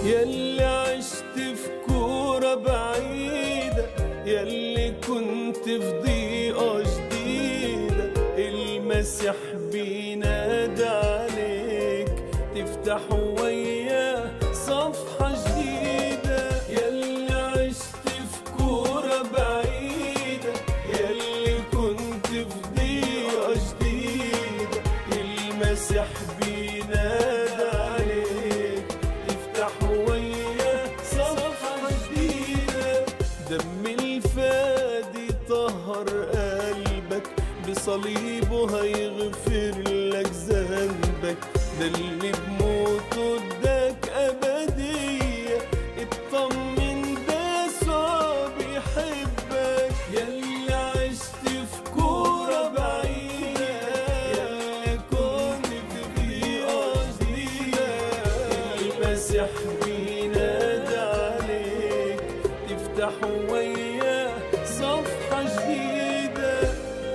يلي عشت في كورة بعيدة يلي كنت في ضيقة جديدة المسيح بينادى عليك تفتح وياه صفحة جديدة يلي عشت في كورة بعيدة يلي كنت في ضيقة جديدة المسيح بينادى عليك تفتح وياه صفحة جديدة دم الفادي طهر قلبك بصليبه هيغفر لك ذنبك ده اللي بموته اداك أبدية اطمن ده يسوع بيحبك يلي عشت في كورة بعيدة يلي كنت في ضيقة جديدة المسيح بينادى عليك تفتح وياه صفحة جديدة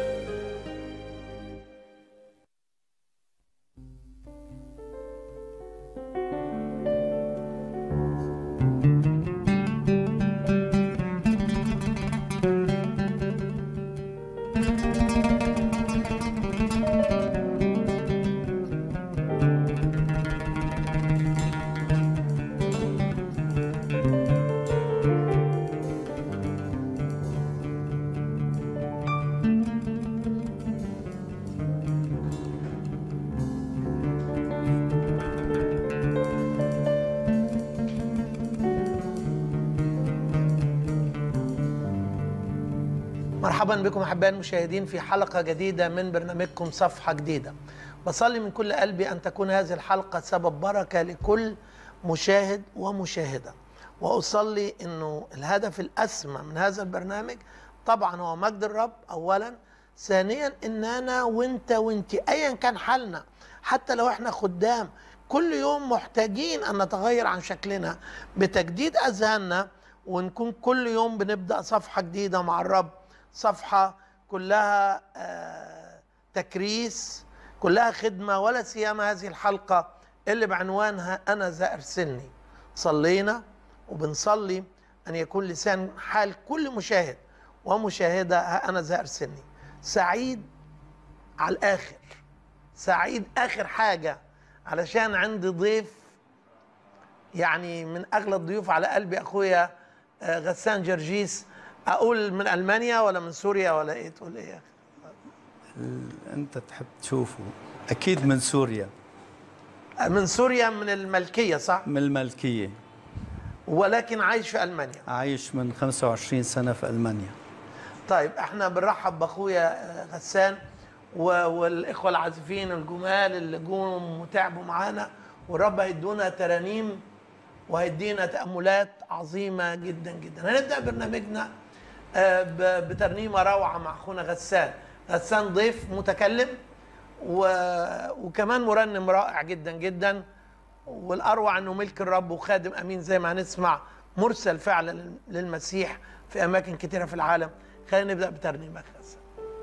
مرحبا بكم احبائي المشاهدين في حلقه جديده من برنامجكم صفحه جديده. بصلي من كل قلبي ان تكون هذه الحلقه سبب بركه لكل مشاهد ومشاهده. واصلي انه الهدف الاسمى من هذا البرنامج طبعا هو مجد الرب اولا، ثانيا ان انا وانت وانت ايا كان حالنا حتى لو احنا خدام كل يوم محتاجين ان نتغير عن شكلنا بتجديد اذهاننا ونكون كل يوم بنبدا صفحه جديده مع الرب صفحة كلها آه، تكريس كلها خدمة ولا سيما هذه الحلقة اللي بعنوانها أنا ذا أرسلني صلينا وبنصلي أن يكون لسان حال كل مشاهد ومشاهدة ها أنا ذا أرسلني سعيد على الآخر سعيد آخر حاجة علشان عندي ضيف يعني من أغلى الضيوف على قلبي أخويا آه، غسان جرجيس اقول من المانيا ولا من سوريا ولا ايه تقول ايه يا أخي؟ انت تحب تشوفه اكيد من سوريا من سوريا من الملكيه صح من الملكيه ولكن عايش في المانيا عايش من 25 سنه في المانيا طيب احنا بنرحب باخويا آه، غسان و- والاخوه العازفين الجمال اللي جم وتعبوا معانا والرب هيدونا ترانيم وهيدينا تاملات عظيمه جدا جدا هنبدا برنامجنا آه، ب- بترنيمه روعه مع اخونا غسان غسان ضيف متكلم و... وكمان مرنم رائع جدا جدا والاروع انه ملك الرب وخادم امين زي ما هنسمع مرسل فعلا لل- للمسيح في اماكن كثيره في العالم خلينا نبدا بترنيمه غسان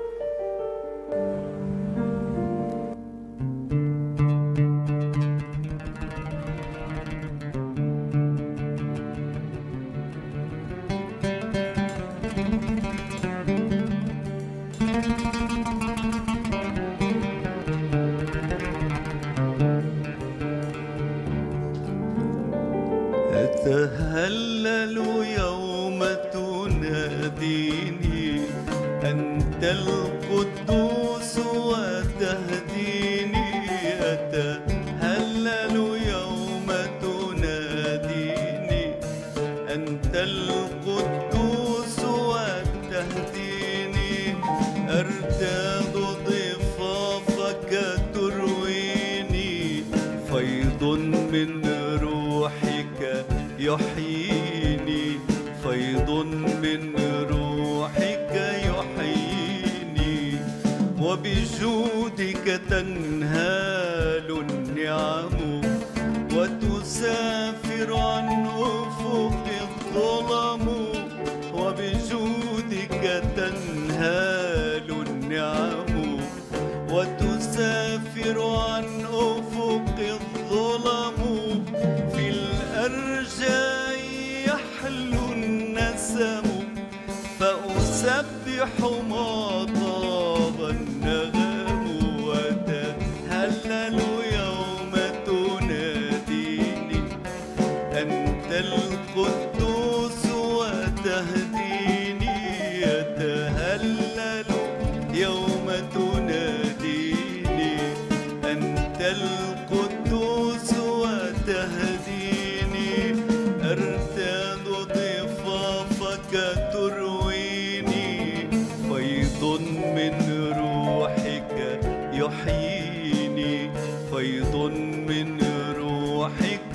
أتهلل يوم تناديني أنت القدوس وتهديني أتهلل يوم تناديني أنت القدوس وتهديني أرتاد ضفافك ترويني فيض من روحك يحييني فيض من روحك يحييني وبجودك تنهال النعم وتسافر عن أفق الظلم وبجودك تنهال النعم وتسافر عن أفق الظلم في الأرجاء جاي يحلو النسم فأسبح ما طاب النغم وتهلل يوم تناديني أنت القدوس وتهديني يتهلل يوم تناديني أنت القدوس وتهديني أرتاد ضفافك ترويني فيض من روحك يحييني فيض من روحك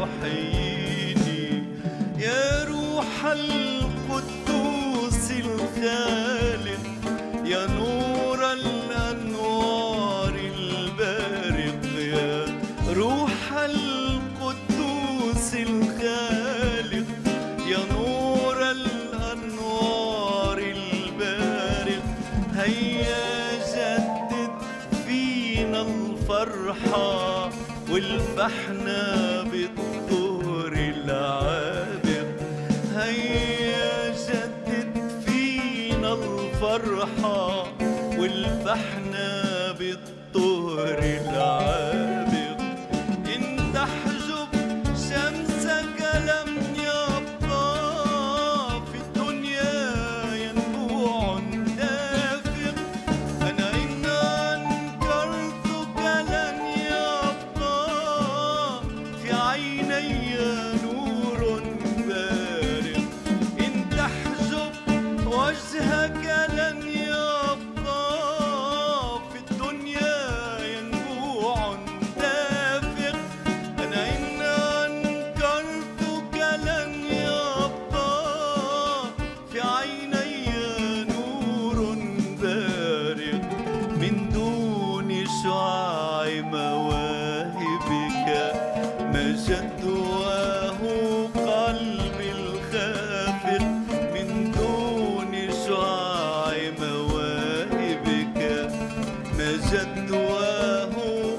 يحييني يا روح القدوس الخالق يا نور الأنوار البارق يا روح القدوس الخالق يا نور الأنوار البارق هيا جدد فينا الفرحة والفحنا بالطور العابق هيا جدد فينا الفرحة والفحنا بالطهر العابق إن تحجب شمسك لم يبقى في الدنيا ينبوع دافق أنا إن أنكرتك لن يبقى في عيني نور بارق إن تحجب وجهك لن يبقى في الدنيا ينبوع دافق أنا إن أنكرتك لن يبقى في عيني نور بارق من دون شعاع مواهبك ما جدواه قلبي الخافق من دون شعاع مواهبك ما جدواه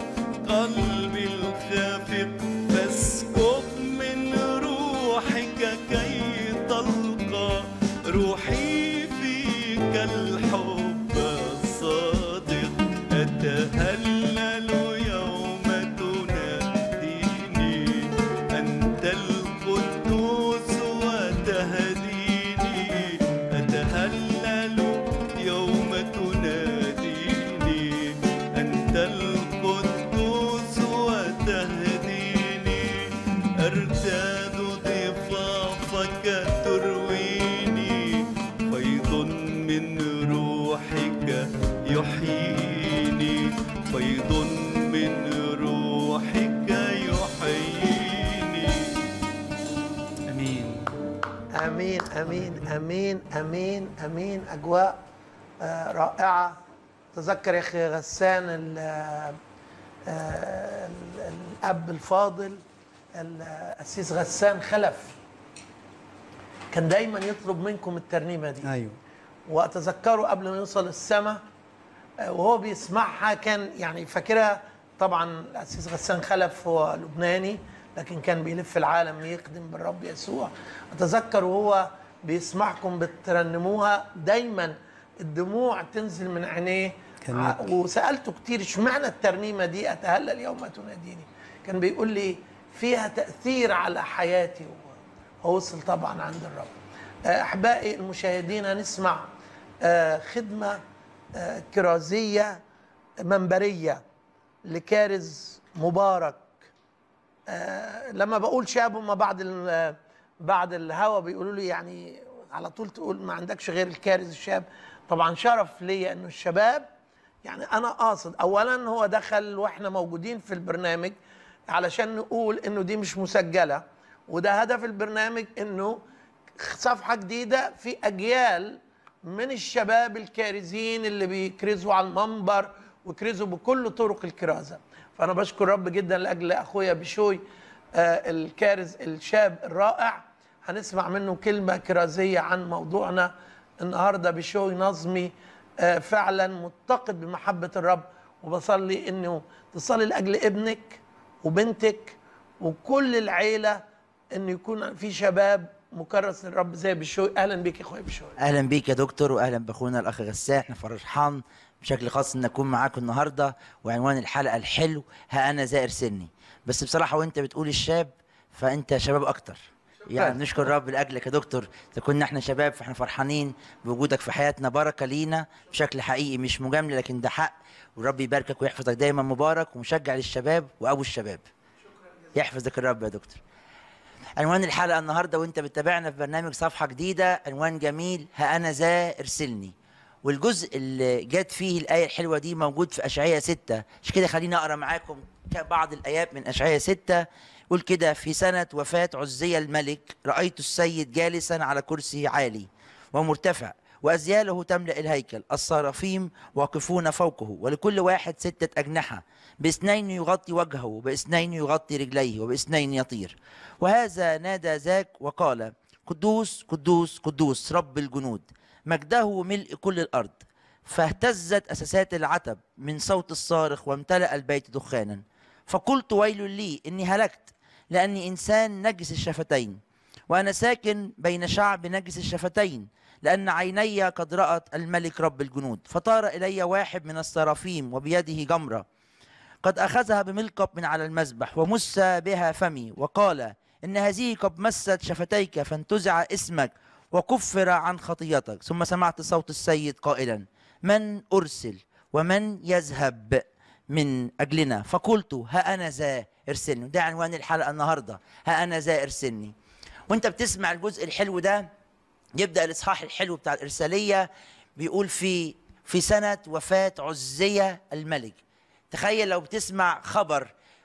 قلبي الخافق فاسكب من روحك كي تلقى روحي فيك الحب الصادق أتهلل يوم تناديني أنت القدوس وتهديني أتهلل يوم تناديني أنت القدوس وتهديني أرتاد ضفافك ترويني فيض من روحك يحييني فيض من روحك يحييني امين امين امين امين امين امين اجواء آه، رائعه تذكر يا اخي غسان ال- آه، ال- الاب الفاضل القسيس غسان خلف كان دايما يطلب منكم الترنيمه دي ايوه واتذكره قبل ما يوصل السماء آه، وهو بيسمعها كان يعني فاكرها طبعا القسيس غسان خلف هو لبناني لكن كان بيلف العالم يخدم بالرب يسوع اتذكر وهو بيسمعكم بترنموها دايما الدموع تنزل من عينيه كان ع- يبكي. وسالته كتير اشمعنى الترنيمه دي اتهلل يوم تناديني كان بيقول لي فيها تاثير على حياتي ووصل طبعا عند الرب آه، احبائي المشاهدين هنسمع آه، خدمه آه، كرازيه منبريه لكارز مبارك آه، لما بقول شاب هم بعد ال- بعد الهوا بيقولوا لي يعني على طول تقول ما عندكش غير الكارز الشاب طبعا شرف ليا انه الشباب يعني انا قاصد اولا هو دخل واحنا موجودين في البرنامج علشان نقول انه دي مش مسجله وده هدف البرنامج انه صفحه جديده في اجيال من الشباب الكارزين اللي بيكرزوا على المنبر ويكرزوا بكل طرق الكرازه فانا بشكر رب جدا لاجل اخويا بشوي آه الكارز الشاب الرائع هنسمع منه كلمه كرازيه عن موضوعنا النهارده بشوي نظمي آه فعلا متقد بمحبه الرب وبصلي انه تصلي لاجل ابنك وبنتك وكل العيله ان يكون في شباب مكرس للرب زي بشوي اهلا بيك يا اخويا بشوي اهلا بيك يا دكتور واهلا باخونا الاخ غسان احنا فرحان بشكل خاص ان اكون معاكم النهارده وعنوان الحلقه الحلو ها انا زائر سني بس بصراحه وانت بتقول الشاب فانت شباب اكتر يعني نشكر الرب لاجلك يا دكتور اذا كنا احنا شباب فاحنا فرحانين بوجودك في حياتنا بركه لينا بشكل حقيقي مش مجامله لكن ده حق والرب يباركك ويحفظك دايما مبارك ومشجع للشباب وابو الشباب يحفظك الرب يا دكتور عنوان الحلقه النهارده وانت بتتابعنا في برنامج صفحه جديده عنوان جميل ها انا ذا ارسلني والجزء اللي جت فيه الايه الحلوه دي موجود في اشعياء 6 عشان كده خليني اقرا معاكم بعض الايات من اشعياء 6 يقول كده في سنه وفاه عزية الملك رايت السيد جالسا على كرسي عالي ومرتفع وأزياله تملأ الهيكل الصرافيم واقفون فوقه ولكل واحد ستة أجنحة باثنين يغطي وجهه وباثنين يغطي رجليه وباثنين يطير وهذا نادى ذاك وقال قدوس قدوس قدوس رب الجنود مجده ملء كل الأرض فاهتزت أساسات العتب من صوت الصارخ وامتلأ البيت دخانا فقلت ويل لي إني هلكت لأني إنسان نجس الشفتين وأنا ساكن بين شعب نجس الشفتين لأن عيني قد رأت الملك رب الجنود فطار إلي واحد من السرافيم وبيده جمرة قد أخذها بملقب من على المذبح ومس بها فمي وقال إن هذه قد مست شفتيك فانتزع اسمك وكفر عن خطيتك ثم سمعت صوت السيد قائلا من أرسل ومن يذهب من أجلنا فقلت ها أنا ذا ارسلني ده عنوان الحلقة النهاردة ها أنا ذا ارسلني وانت بتسمع الجزء الحلو ده يبدأ الإصحاح الحلو بتاع الإرسالية بيقول في في سنة وفاة عزية الملك تخيل لو بتسمع خبر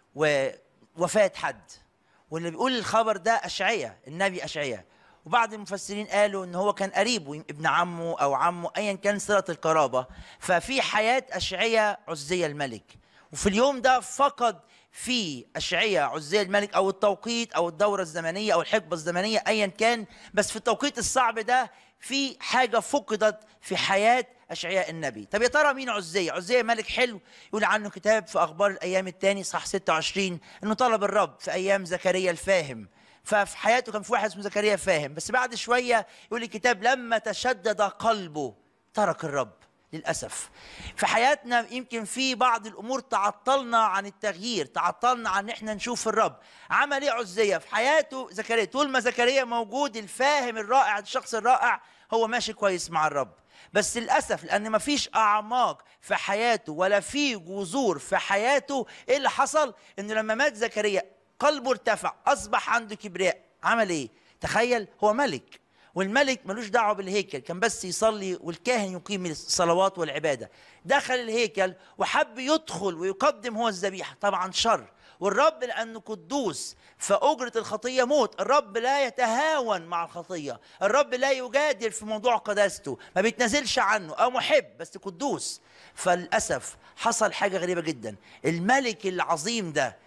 ووفاة حد واللي بيقول الخبر ده أشعية النبي أشعية وبعض المفسرين قالوا ان هو كان قريبه ابن عمه او عمه ايا كان صله القرابه ففي حياه اشعياء عزية الملك وفي اليوم ده فقد في أشعية عزية الملك أو التوقيت أو الدورة الزمنية أو الحقبة الزمنية أيا كان بس في التوقيت الصعب ده في حاجة فقدت في حياة أشعياء النبي طب يا ترى مين عزية عزية ملك حلو يقول عنه كتاب في أخبار الأيام الثاني صح 26 أنه طلب الرب في أيام زكريا الفاهم ففي حياته كان في واحد اسمه زكريا فاهم بس بعد شوية يقول الكتاب لما تشدد قلبه ترك الرب للأسف في حياتنا يمكن في بعض الأمور تعطلنا عن التغيير تعطلنا عن إحنا نشوف الرب عمل إيه عزية في حياته زكريا طول ما زكريا موجود الفاهم الرائع الشخص الرائع هو ماشي كويس مع الرب بس للأسف لأن مفيش أعماق في حياته ولا في جذور في حياته إيه اللي حصل إنه لما مات زكريا قلبه ارتفع أصبح عنده كبرياء عمل إيه تخيل هو ملك والملك ملوش دعوه بالهيكل كان بس يصلي والكاهن يقيم الصلوات والعباده دخل الهيكل وحب يدخل ويقدم هو الذبيحه طبعا شر والرب لانه قدوس فاجره الخطيه موت الرب لا يتهاون مع الخطيه الرب لا يجادل في موضوع قداسته ما بيتنازلش عنه او محب بس قدوس فللاسف حصل حاجه غريبه جدا الملك العظيم ده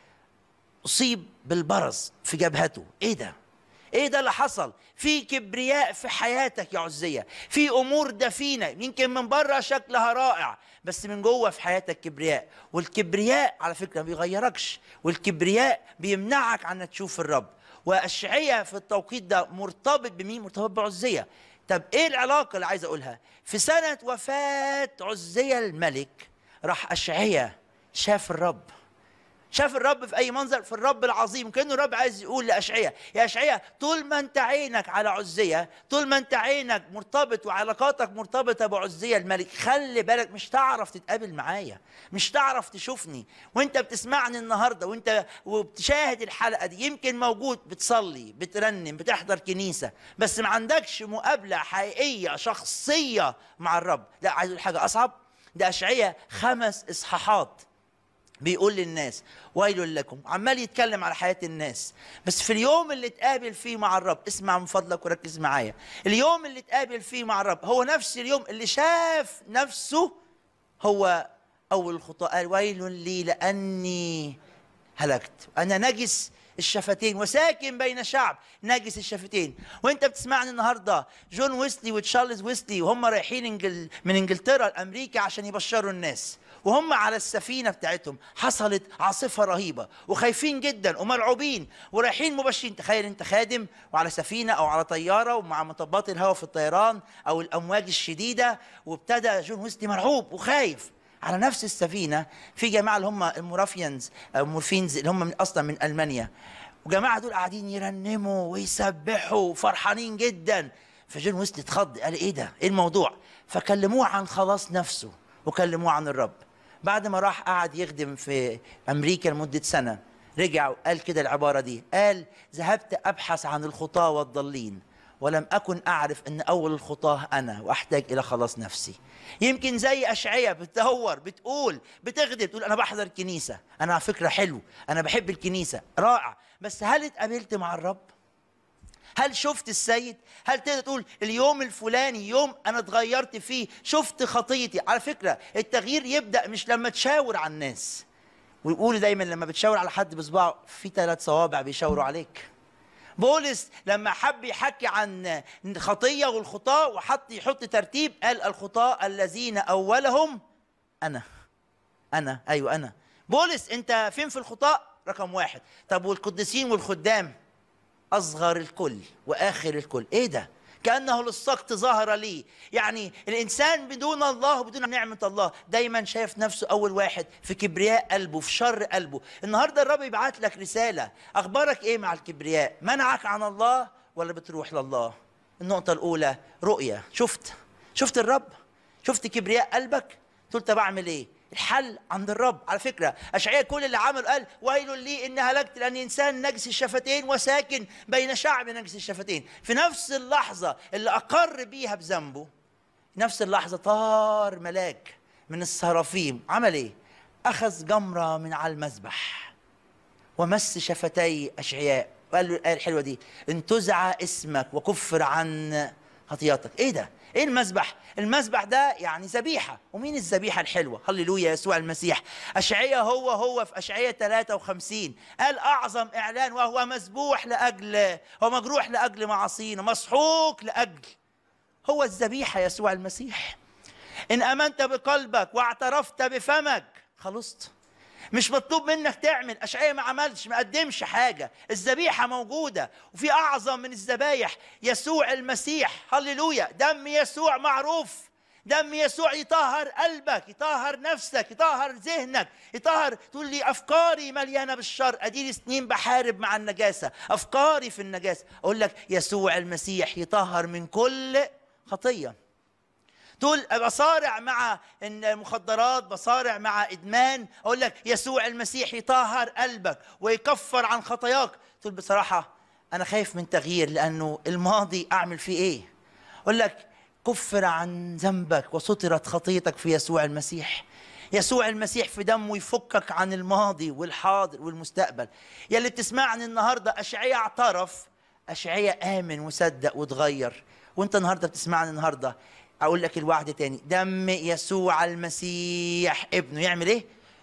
اصيب بالبرص في جبهته ايه ده ايه ده اللي حصل في كبرياء في حياتك يا عزية في امور دفينة يمكن من بره شكلها رائع بس من جوه في حياتك كبرياء والكبرياء على فكرة ما بيغيركش والكبرياء بيمنعك عن انك تشوف الرب واشعية في التوقيت ده مرتبط بمين مرتبط بعزية طب ايه العلاقة اللي عايز اقولها في سنة وفاة عزية الملك راح اشعية شاف الرب شاف الرب في اي منظر في الرب العظيم كانه الرب عايز يقول لاشعياء يا اشعياء طول ما انت عينك على عزيه طول ما انت عينك مرتبط وعلاقاتك مرتبطه بعزيه الملك خلي بالك مش تعرف تتقابل معايا مش تعرف تشوفني وانت بتسمعني النهارده وانت وبتشاهد الحلقه دي يمكن موجود بتصلي بترنم بتحضر كنيسه بس ما عندكش مقابله حقيقيه شخصيه مع الرب لا عايز اقول حاجه اصعب ده اشعياء خمس اصحاحات بيقول للناس ويل لكم عمال يتكلم على حياة الناس بس في اليوم اللي تقابل فيه مع الرب اسمع من فضلك وركز معايا اليوم اللي تقابل فيه مع الرب هو نفس اليوم اللي شاف نفسه هو أول الخطاة قال ويل لي لأني هلكت أنا نجس الشفتين وساكن بين شعب نجس الشفتين وانت بتسمعني النهارده جون ويسلي وتشارلز ويسلي وهم رايحين انجل من انجلترا لامريكا عشان يبشروا الناس وهم على السفينة بتاعتهم حصلت عاصفة رهيبة وخايفين جدا ومرعوبين ورايحين مبشرين تخيل انت خادم وعلى سفينة او على طيارة ومع مطبات الهواء في الطيران او الامواج الشديدة وابتدى جون ويسلي مرعوب وخايف على نفس السفينة في جماعة اللي هم المورافيانز او مورفينز اللي هم من اصلا من المانيا وجماعة دول قاعدين يرنموا ويسبحوا فرحانين جدا فجون ويسلي اتخض قال ايه ده ايه الموضوع فكلموه عن خلاص نفسه وكلموه عن الرب بعد ما راح قعد يخدم في امريكا لمده سنه رجع وقال كده العباره دي قال ذهبت ابحث عن الخطاه والضالين ولم اكن اعرف ان اول الخطاه انا واحتاج الى خلاص نفسي يمكن زي اشعياء بتدور بتقول بتخدم تقول انا بحضر الكنيسه انا على فكره حلو انا بحب الكنيسه رائع بس هل اتقابلت مع الرب هل شفت السيد؟ هل تقدر تقول اليوم الفلاني يوم انا اتغيرت فيه شفت خطيتي؟ على فكره التغيير يبدا مش لما تشاور على الناس ويقولوا دايما لما بتشاور على حد بصباعه في ثلاث صوابع بيشاوروا عليك. بولس لما حب يحكي عن خطيه والخطاه وحط يحط ترتيب قال الخطاه الذين اولهم انا انا ايوه انا بولس انت فين في الخطاه؟ رقم واحد طب والقديسين والخدام أصغر الكل وآخر الكل إيه ده؟ كأنه للسقط ظهر لي يعني الإنسان بدون الله وبدون نعمة الله دايما شايف نفسه أول واحد في كبرياء قلبه في شر قلبه النهاردة الرب يبعت لك رسالة أخبارك إيه مع الكبرياء منعك عن الله ولا بتروح لله النقطة الأولى رؤية شفت شفت الرب شفت كبرياء قلبك قلت طب أعمل إيه الحل عند الرب على فكرة أشعياء كل اللي عمله قال ويل لي إن هلكت لأن إنسان نجس الشفتين وساكن بين شعب نجس الشفتين في نفس اللحظة اللي أقر بيها بذنبه نفس اللحظة طار ملاك من السرافيم عمل إيه أخذ جمرة من على المذبح ومس شفتي أشعياء وقال له الآية الحلوة دي انتزع اسمك وكفر عن خطياتك ايه ده ايه المذبح المذبح ده يعني ذبيحه ومين الذبيحه الحلوه هللويا يسوع المسيح اشعياء هو هو في اشعياء 53 قال اعظم اعلان وهو مذبوح لاجل هو مجروح لاجل معاصينا مسحوق لاجل هو الذبيحه يسوع المسيح ان امنت بقلبك واعترفت بفمك خلصت مش مطلوب منك تعمل اشعياء ما عملش ما قدمش حاجه الذبيحه موجوده وفي اعظم من الذبايح يسوع المسيح هللويا دم يسوع معروف دم يسوع يطهر قلبك يطهر نفسك يطهر ذهنك يطهر تقول لي افكاري مليانه بالشر اديني سنين بحارب مع النجاسه افكاري في النجاسه اقول لك يسوع المسيح يطهر من كل خطيه تقول بصارع مع المخدرات بصارع مع ادمان اقول لك يسوع المسيح يطهر قلبك ويكفر عن خطاياك تقول بصراحه انا خايف من تغيير لانه الماضي اعمل فيه ايه اقول لك كفر عن ذنبك وسترت خطيتك في يسوع المسيح يسوع المسيح في دمه يفكك عن الماضي والحاضر والمستقبل يا اللي بتسمعني النهارده اشعياء اعترف اشعياء امن وصدق وتغير وانت النهارده بتسمعني النهارده اقول لك الوعد تاني دم يسوع المسيح ابنه يعمل ايه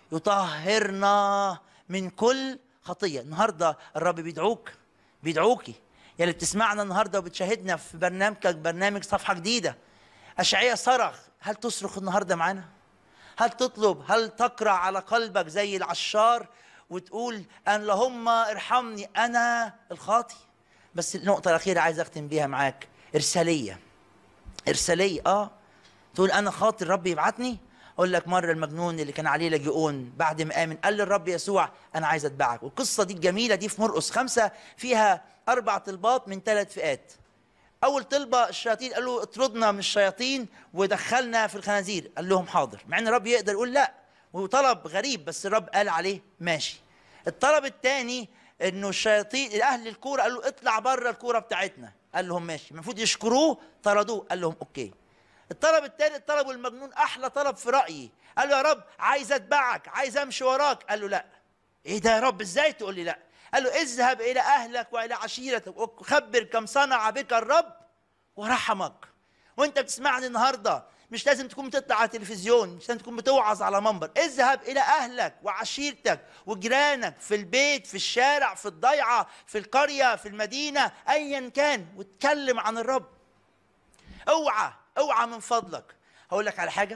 يطهرنا من كل خطيه النهارده الرب بيدعوك بيدعوكي يا اللي بتسمعنا النهارده وبتشاهدنا في برنامجك برنامج صفحه جديده اشعياء صرخ هل تصرخ النهارده معانا هل تطلب هل تقرع على قلبك زي العشار وتقول ان اللهم ارحمني انا الخاطي بس النقطه الاخيره عايز اختم بيها معاك ارساليه ارساليه اه تقول انا خاطي الرب يبعتني اقول لك مره المجنون اللي كان عليه لاجئون بعد ما امن قال للرب يسوع انا عايز اتبعك والقصه دي الجميله دي في مرقس خمسه فيها اربع طلبات من ثلاث فئات اول طلبه الشياطين قالوا اطردنا من الشياطين ودخلنا في الخنازير قال لهم حاضر مع ان الرب يقدر يقول لا وطلب غريب بس الرب قال عليه ماشي الطلب الثاني انه الشياطين اهل الكوره قالوا اطلع بره الكوره بتاعتنا قال لهم ماشي المفروض يشكروه طردوه قال لهم اوكي الطلب الثالث طلبوا المجنون احلى طلب في رايي قال له يا رب عايز اتبعك عايز امشي وراك قال له لا ايه ده يا رب ازاي تقول لي لا قال له اذهب الى اهلك والى عشيرتك وخبر كم صنع بك الرب ورحمك وانت بتسمعني النهارده مش لازم تكون بتطلع على التلفزيون مش لازم تكون بتوعظ على منبر اذهب الى اهلك وعشيرتك وجيرانك في البيت في الشارع في الضيعه في القريه في المدينه ايا كان واتكلم عن الرب اوعى اوعى من فضلك هقول لك على حاجه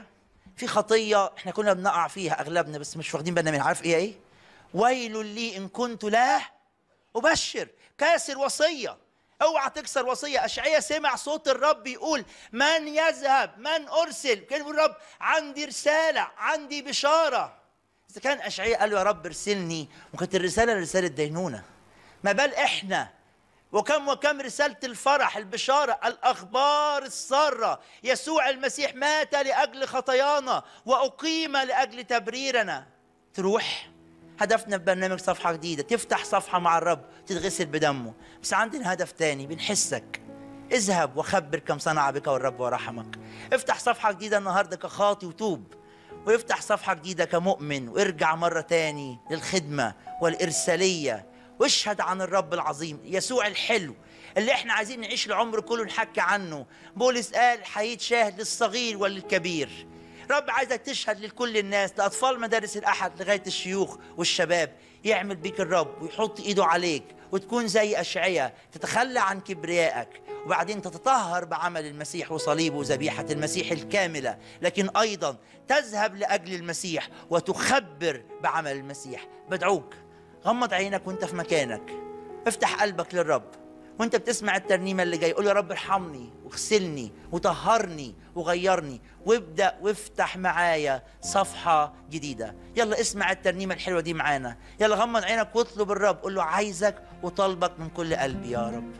في خطيه احنا كنا بنقع فيها اغلبنا بس مش واخدين بالنا منها عارف ايه ايه ويل لي ان كنت لا ابشر كاسر وصيه اوعى تكسر وصيه اشعيا سمع صوت الرب يقول من يذهب من ارسل كان يقول الرب عندي رساله عندي بشاره اذا كان اشعيا قال له يا رب ارسلني وكانت الرساله رساله دينونه ما بال احنا وكم وكم رسالة الفرح البشارة الأخبار السارة يسوع المسيح مات لأجل خطايانا وأقيم لأجل تبريرنا تروح هدفنا في برنامج صفحة جديدة تفتح صفحة مع الرب تتغسل بدمه بس عندنا هدف تاني بنحسك اذهب وخبر كم صنع بك والرب ورحمك افتح صفحة جديدة النهاردة كخاطي وتوب ويفتح صفحة جديدة كمؤمن وارجع مرة تاني للخدمة والإرسالية واشهد عن الرب العظيم يسوع الحلو اللي احنا عايزين نعيش العمر كله نحكي عنه بولس قال حييت شاهد للصغير وللكبير رب عايزك تشهد لكل الناس لأطفال مدارس الأحد لغاية الشيوخ والشباب يعمل بيك الرب ويحط إيده عليك وتكون زي أشعية تتخلى عن كبريائك وبعدين تتطهر بعمل المسيح وصليبه وذبيحة المسيح الكاملة لكن أيضا تذهب لأجل المسيح وتخبر بعمل المسيح بدعوك غمض عينك وانت في مكانك افتح قلبك للرب وانت بتسمع الترنيمه اللي جايه قول يا رب ارحمني واغسلني وطهرني وغيرني وابدا وافتح معايا صفحه جديده يلا اسمع الترنيمه الحلوه دي معانا يلا غمض عينك واطلب الرب قول له عايزك وطالبك من كل قلبي يا رب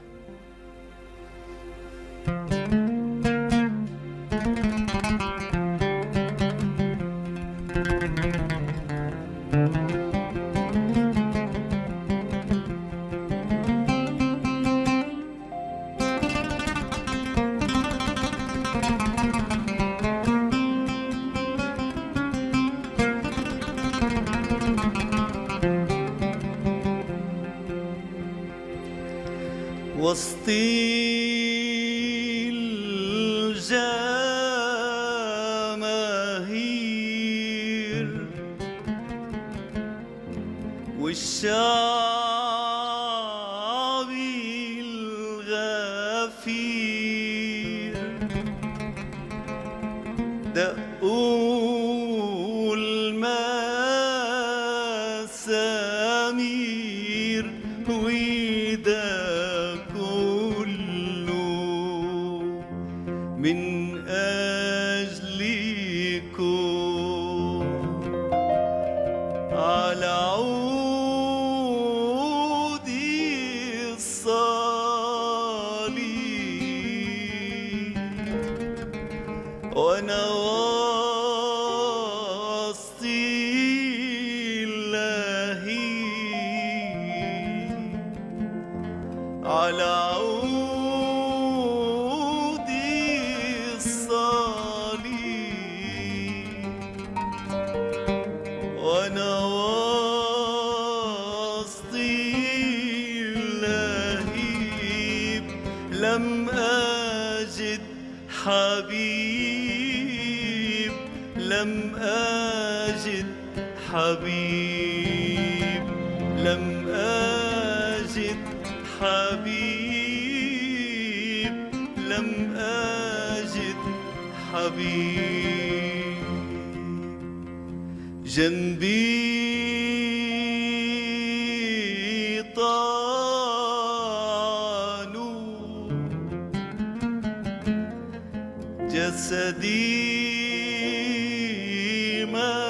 وسطي الجماهير والشعب الغفير دقوا المسامير وده كله من أجلكم على عود الصليب وانا وسطي اللهيب على عود الصليب وانا وسطي اللهيب لم اجد حبيب لم اجد حبيب لم اجد حبيب لم اجد حبيب جنبي طعنوا جسدي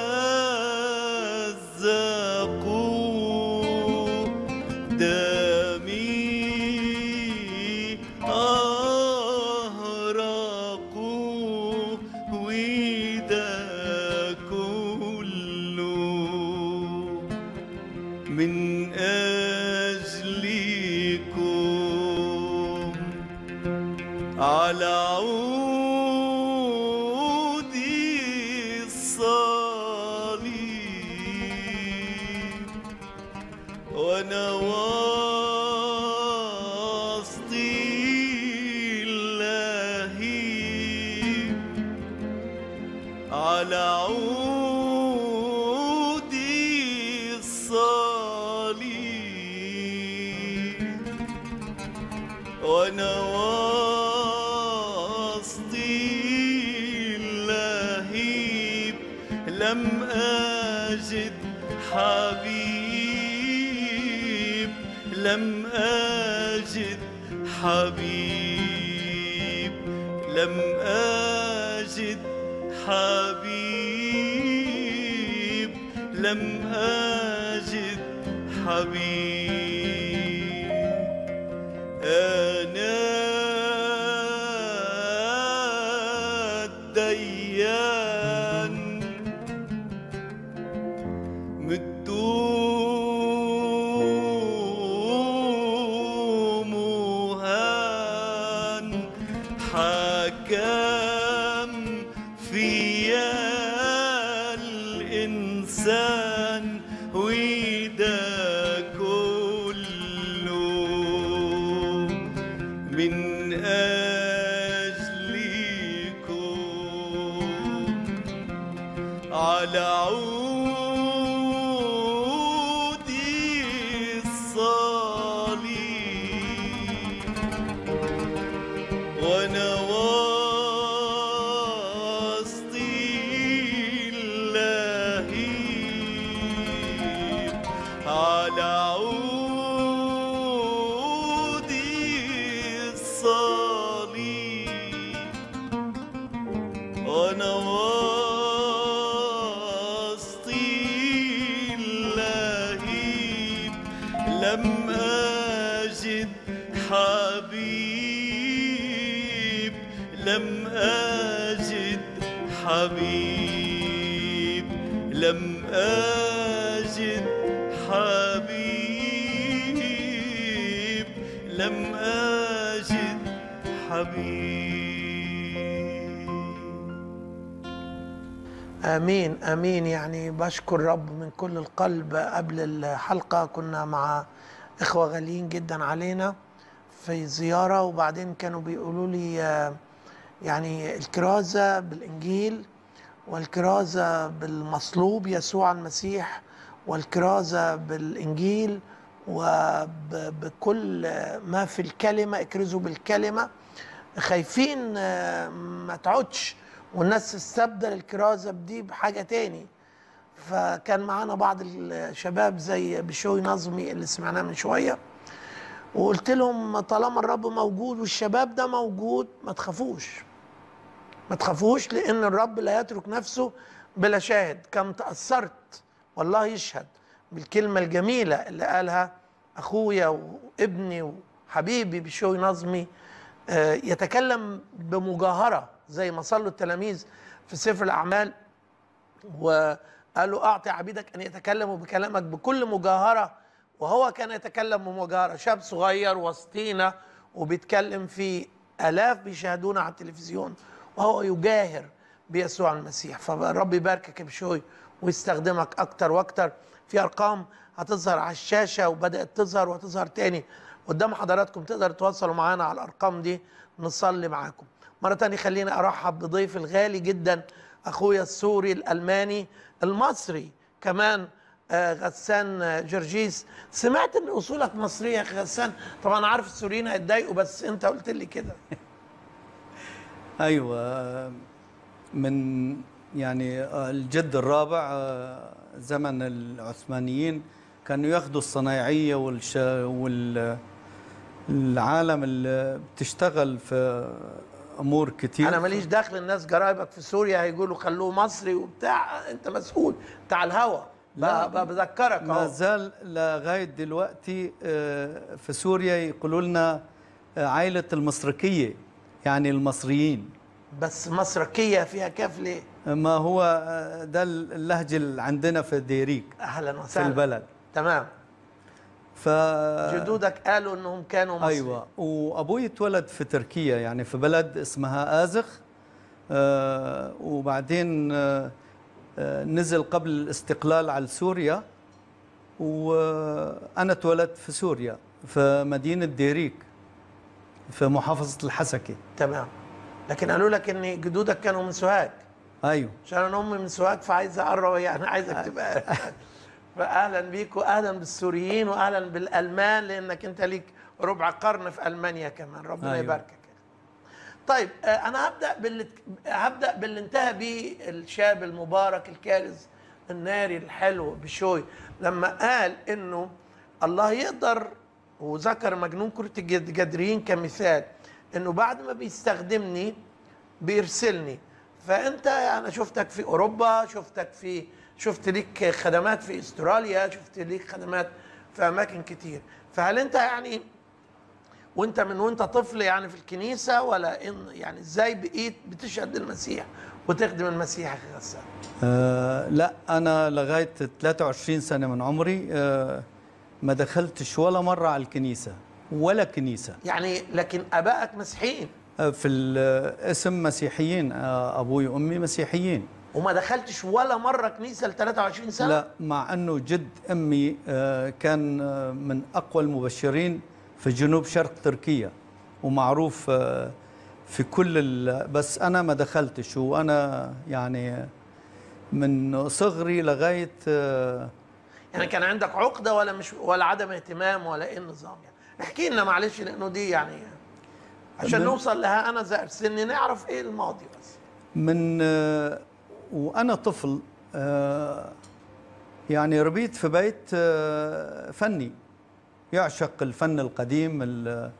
مزقوا دمي أهرقوا وده كله من أجلكم على عود الصليب وانا وسطي اللهيب على عود الصليب وانا وسطي اللهيب لم أجد حبيب لم أجد حبيب لم أجد حبيب لم أجد حبيب أنا الديان مدوم هان حكم فيا الإنسان وده كله من أجلكم على عودي الصليب وانا وسطي اللهيب على عودي الصليب وانا وسطي اللهيب لم اجد حبيب لم اجد حبيب لم اجد حبيب لم اجد حبيب امين امين يعني بشكر رب من كل القلب قبل الحلقه كنا مع اخوه غاليين جدا علينا في زياره وبعدين كانوا بيقولوا لي آه، يعني الكرازه بالانجيل والكرازه بالمصلوب يسوع المسيح والكرازه بالانجيل وبكل ما في الكلمه اكرزوا بالكلمه خايفين آه، ما تعودش والناس تستبدل الكرازه بدي بحاجه تاني فكان معانا بعض الشباب زي بشوي نظمي اللي سمعناه من شويه وقلت لهم طالما الرب موجود والشباب ده موجود ما تخافوش ما تخافوش لان الرب لا يترك نفسه بلا شاهد كم تاثرت والله يشهد بالكلمه الجميله اللي قالها اخويا وابني وحبيبي بشوي نظمي آه، يتكلم بمجاهره زي ما صلوا التلاميذ في سفر الاعمال وقالوا اعطي عبيدك ان يتكلموا بكلامك بكل مجاهره وهو كان يتكلم بمجاهره شاب صغير وسطينا وبيتكلم في الاف بيشاهدونا على التلفزيون وهو يجاهر بيسوع المسيح فالرب يباركك يا بشوي ويستخدمك اكتر واكتر في ارقام هتظهر على الشاشه وبدات تظهر وتظهر تاني قدام حضراتكم تقدروا تتواصلوا معانا على الارقام دي نصلي معاكم مره تانية خليني ارحب بضيف الغالي جدا اخويا السوري الالماني المصري كمان آه، غسان آه، جرجيس سمعت ان اصولك مصريه يا أخي غسان طبعا عارف السوريين هيتضايقوا بس انت قلت لي كده ايوه من يعني الجد الرابع آه، زمن العثمانيين كانوا ياخذوا الصنايعيه والش وال العالم اللي بتشتغل في امور كتير انا ماليش دخل الناس جرايبك في سوريا هيقولوا خلوه مصري وبتاع انت مسؤول بتاع الهوى لا. ب- ب- بذكرك ما اهو زال لغايه دلوقتي آه، في سوريا يقولوا لنا آه، عائله المصركيه يعني المصريين بس مسركيه فيها كاف ليه ما هو آه، ده اللهجه اللي عندنا في ديريك اهلا في وسهلا البلد تمام ف جدودك قالوا انهم كانوا مصري ايوه وابوي اتولد في تركيا يعني في بلد اسمها ازخ آه وبعدين آه آه نزل قبل الاستقلال على سوريا وانا اتولدت في سوريا في مدينه ديريك في محافظه الحسكه تمام لكن قالوا لك ان جدودك كانوا من سوهاج ايوه عشان انا امي من سوهاج فعايز اقرب يعني عايزك تبقى فاهلا بيك واهلا بالسوريين واهلا بالالمان لانك انت ليك ربع قرن في المانيا كمان ربنا أيوة. يباركك طيب آه، انا هبدا باللي هبدا باللي انتهى بيه الشاب المبارك الكارز الناري الحلو بشوي لما قال انه الله يقدر وذكر مجنون كرة الجدرين كمثال انه بعد ما بيستخدمني بيرسلني فانت انا شفتك في اوروبا شفتك في شفت ليك خدمات في استراليا شفت ليك خدمات في اماكن كتير فهل انت يعني وانت من وانت طفل يعني في الكنيسه ولا إن يعني ازاي بقيت بتشهد المسيح وتخدم المسيح يا أخي غسان آه لا انا لغايه 23 سنه من عمري آه ما دخلتش ولا مره على الكنيسه ولا كنيسه يعني لكن ابائك مسيحيين آه في الاسم مسيحيين آه ابوي وامي مسيحيين وما دخلتش ولا مره كنيسه ل 23 سنه لا مع انه جد امي آه، كان آه، من اقوى المبشرين في جنوب شرق تركيا ومعروف آه، في كل ال... بس انا ما دخلتش وانا يعني من صغري لغايه آه، يعني كان عندك عقده ولا مش ولا عدم اهتمام ولا ايه النظام يعني احكي لنا معلش لانه دي يعني عشان من- نوصل لها انا زائر سني نعرف ايه الماضي بس من آه، وانا طفل آه، يعني ربيت في بيت آه، فني يعشق الفن القديم ال-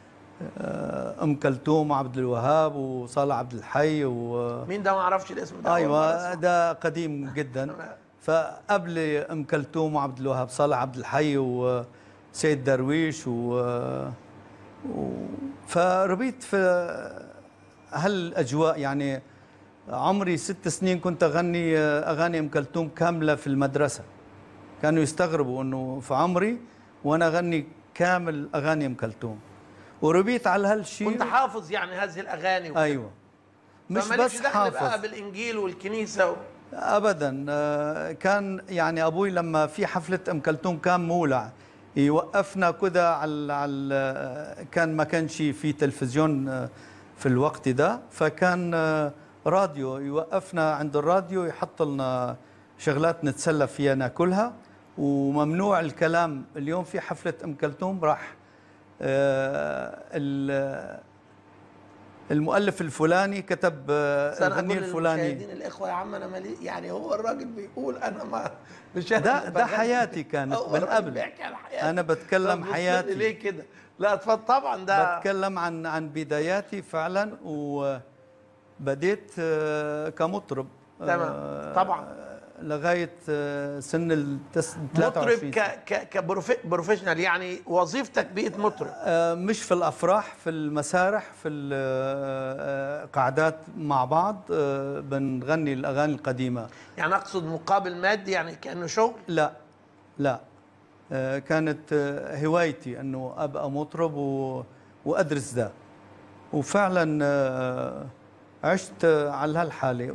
آه، ام كلثوم عبد الوهاب وصالح عبد الحي و مين ده ما اعرفش الاسم ده أول مرة ايوه أسمع. ده قديم جدا تمام. فقبل ام كلثوم وعبد الوهاب صالح عبد الحي وسيد درويش و, و... فربيت في هالاجواء يعني عمري ست سنين كنت اغني اغاني ام كلثوم كامله في المدرسه كانوا يستغربوا انه في عمري وانا اغني كامل اغاني ام كلثوم وربيت على هالشيء كنت حافظ يعني هذه الاغاني وكده. ايوه مش فمالكش بس دخل بقى حافظ بالانجيل والكنيسه و... ابدا آه، كان يعني ابوي لما في حفله ام كلثوم كان مولع يوقفنا كده على على آه، كان ما كانش في تلفزيون آه، في الوقت ده فكان آه، راديو يوقفنا عند الراديو يحط لنا شغلات نتسلى فيها ناكلها وممنوع الكلام اليوم في حفله ام كلثوم راح آه، ال- المؤلف الفلاني كتب آه، بس انا الغنية اقول الفلاني للمشاهدين الاخوه يا عم انا مالي يعني هو الراجل بيقول انا ما مش أنا ده اللي ده بغني. حياتي كانت هو من الراجل قبل بيحكي عن حياته انا بتكلم طب بص لي حياتي ليه كده لا اتفضل طبعا ده بتكلم عن عن بداياتي فعلا وبديت آه، كمطرب تمام. آه، طبعا. لغايه آه، سن ال مطرب 23 ك ك كبروفيشنال يعني وظيفتك بقيت مطرب آه، مش في الافراح في المسارح في القعدات مع بعض آه، بنغني الاغاني القديمه يعني اقصد مقابل مادي يعني كانه شغل لا لا آه، كانت آه، هوايتي انه ابقى مطرب و... وادرس ده وفعلا آه، عشت آه، على هالحاله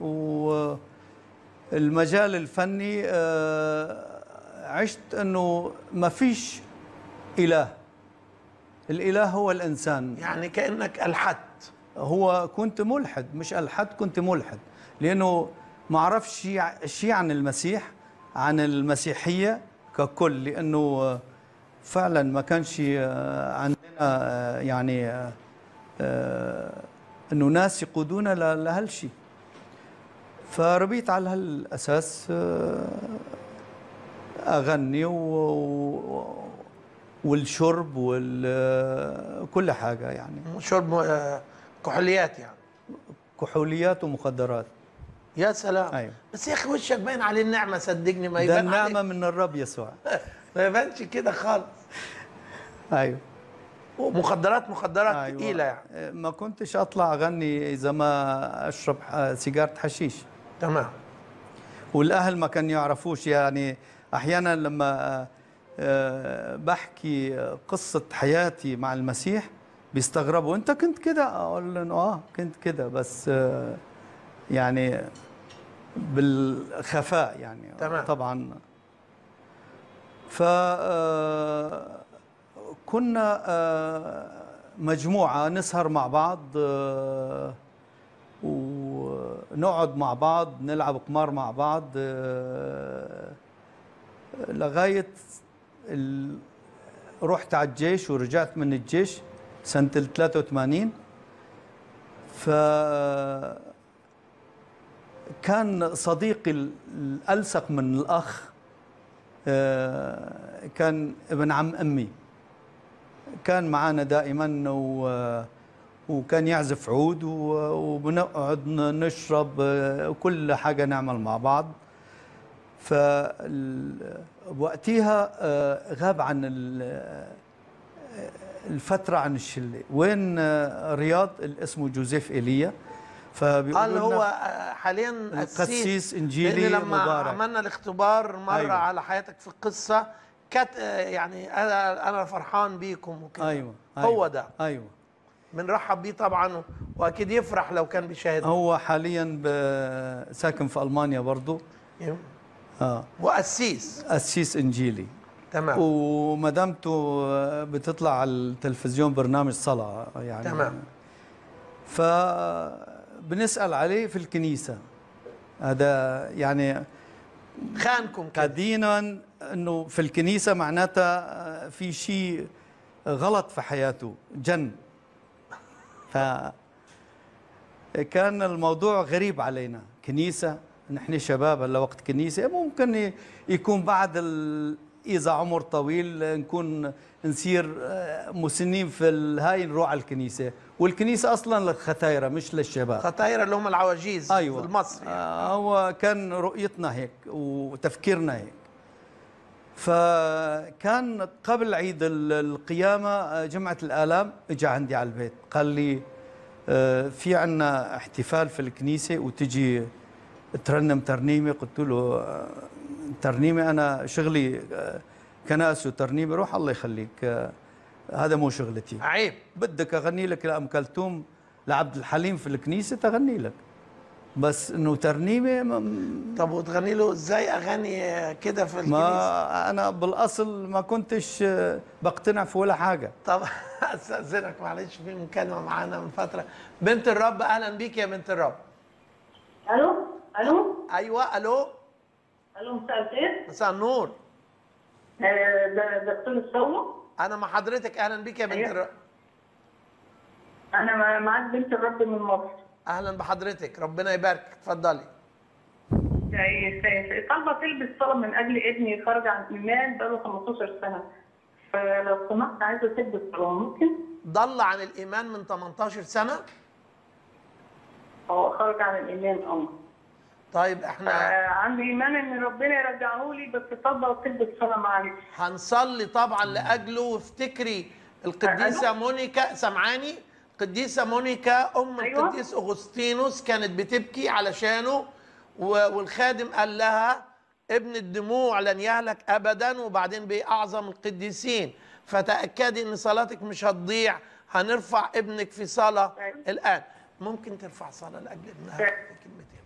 والمجال الفني آه، عشت انه ما فيش اله الاله هو الانسان يعني كانك الحدت هو كنت ملحد مش الحد كنت ملحد لانه ما اعرفش شيء شيء عن المسيح عن المسيحيه ككل لانه فعلا ما كانش عندنا يعني انه ناس يقودونا ل- لهالشيء فربيت على هالاساس اغني و... و- والشرب وكل حاجه يعني شرب آه، كحوليات يعني كحوليات ومخدرات يا سلام أيوة. بس يا اخي وشك باين عليه النعمه صدقني ما ده يبان النعمه عليك من الرب يسوع ما يبانش كده خالص ايوه ومخدرات مخدرات تقيله يعني يعني ما كنتش اطلع اغني اذا ما اشرب ح- سيجاره حشيش تمام والاهل ما كانوا يعرفوش يعني احيانا لما آه، بحكي قصه حياتي مع المسيح بيستغربوا انت كنت كده اقول لهم اه كنت كده بس آه، يعني بالخفاء يعني تمام. طبعا ف آه، كنا آه، مجموعه نسهر مع بعض آه، ونقعد مع بعض نلعب قمار مع بعض آه، لغاية ال... رحت على الجيش ورجعت من الجيش سنة ال 83 ف كان صديقي ال- الألصق من الأخ آه، كان ابن عم أمي كان معنا دائما و وكان يعزف عود و- وبنقعد ن- نشرب آه، وكل حاجة نعمل مع بعض فوقتها غاب عن ال- الفترة عن الشلة وين آه، رياض اللي اسمه جوزيف إيليا فبيقولوا قال هو لنا آه، حاليا القسيس إنجيلي لأن لما مبارك. عملنا الاختبار مرة أيوة. على حياتك في القصة كانت آه، يعني أنا أنا فرحان بيكم وكده أيوة, هو أيوة ده أيوة بنرحب بيه طبعا وأكيد يفرح لو كان بيشاهدنا هو حاليا ب- ساكن في ألمانيا برضه آه وقسيس قسيس إنجيلي تمام ومدامته بتطلع على التلفزيون برنامج صلاة يعني تمام. فبنسأل عليه في الكنيسة هذا يعني خانكم كده قديما انه في الكنيسة معناتها في شيء غلط في حياته جن ف كان الموضوع غريب علينا كنيسة نحن شباب هلا وقت كنيسة ممكن ي- يكون بعد ال... إذا عمر طويل نكون نصير آه، مسنين في الهاي نروح على الكنيسة والكنيسة أصلا للختايرة مش للشباب خطاير اللي هم العواجيز أيوة في المصري آه هو كان رؤيتنا هيك وتفكيرنا هيك فكان قبل عيد ال- القيامة آه، جمعة الآلام اجى عندي على البيت قال لي آه، في عنا احتفال في الكنيسة وتجي ترنم ترنيمة قلت له آه، ترنيمة أنا شغلي آه، كناس وترنيمة روح الله يخليك آه، هذا مو شغلتي عيب بدك اغني لك لام كلثوم لعبد الحليم في الكنيسه تغني لك بس انه ترنيمه ما, طب وتغني له ازاي اغاني كده في الكنيسه ما انا بالاصل ما كنتش آه، بقتنع في ولا حاجه طب استاذنك معلش في مكالمه معانا من فتره بنت الرب اهلا بيك يا بنت الرب الو الو ايوه الو الو مساء الخير مساء النور آه، ده دكتور الثوره انا مع حضرتك اهلا بيك يا بنت أيوة. الرب انا مع- معاك بنت الرب من مصر اهلا بحضرتك ربنا يبارك اتفضلي زي- زي- طالبه تلبس طلب من اجل ابني خرج عن الايمان بقاله 15 سنه فلو سمحت عايزه تلبس طلب ممكن؟ ضل عن الايمان من 18 سنه هو خرج عن الايمان اه طيب احنا آه، عندي ايمان ان ربنا يرجعه لي بس طالبه تلبس صلاه معلش هنصلي طبعا لاجله وافتكري القديسه مونيكا سمعاني القديسه مونيكا ام أيوة. القديس اغسطينوس كانت بتبكي علشانه و- والخادم قال لها ابن الدموع لن يهلك ابدا وبعدين بقى اعظم القديسين فتاكدي ان صلاتك مش هتضيع هنرفع ابنك في صلاه أيوة. الان ممكن ترفع صلاه لاجل ابنها أيوة. في كلمتين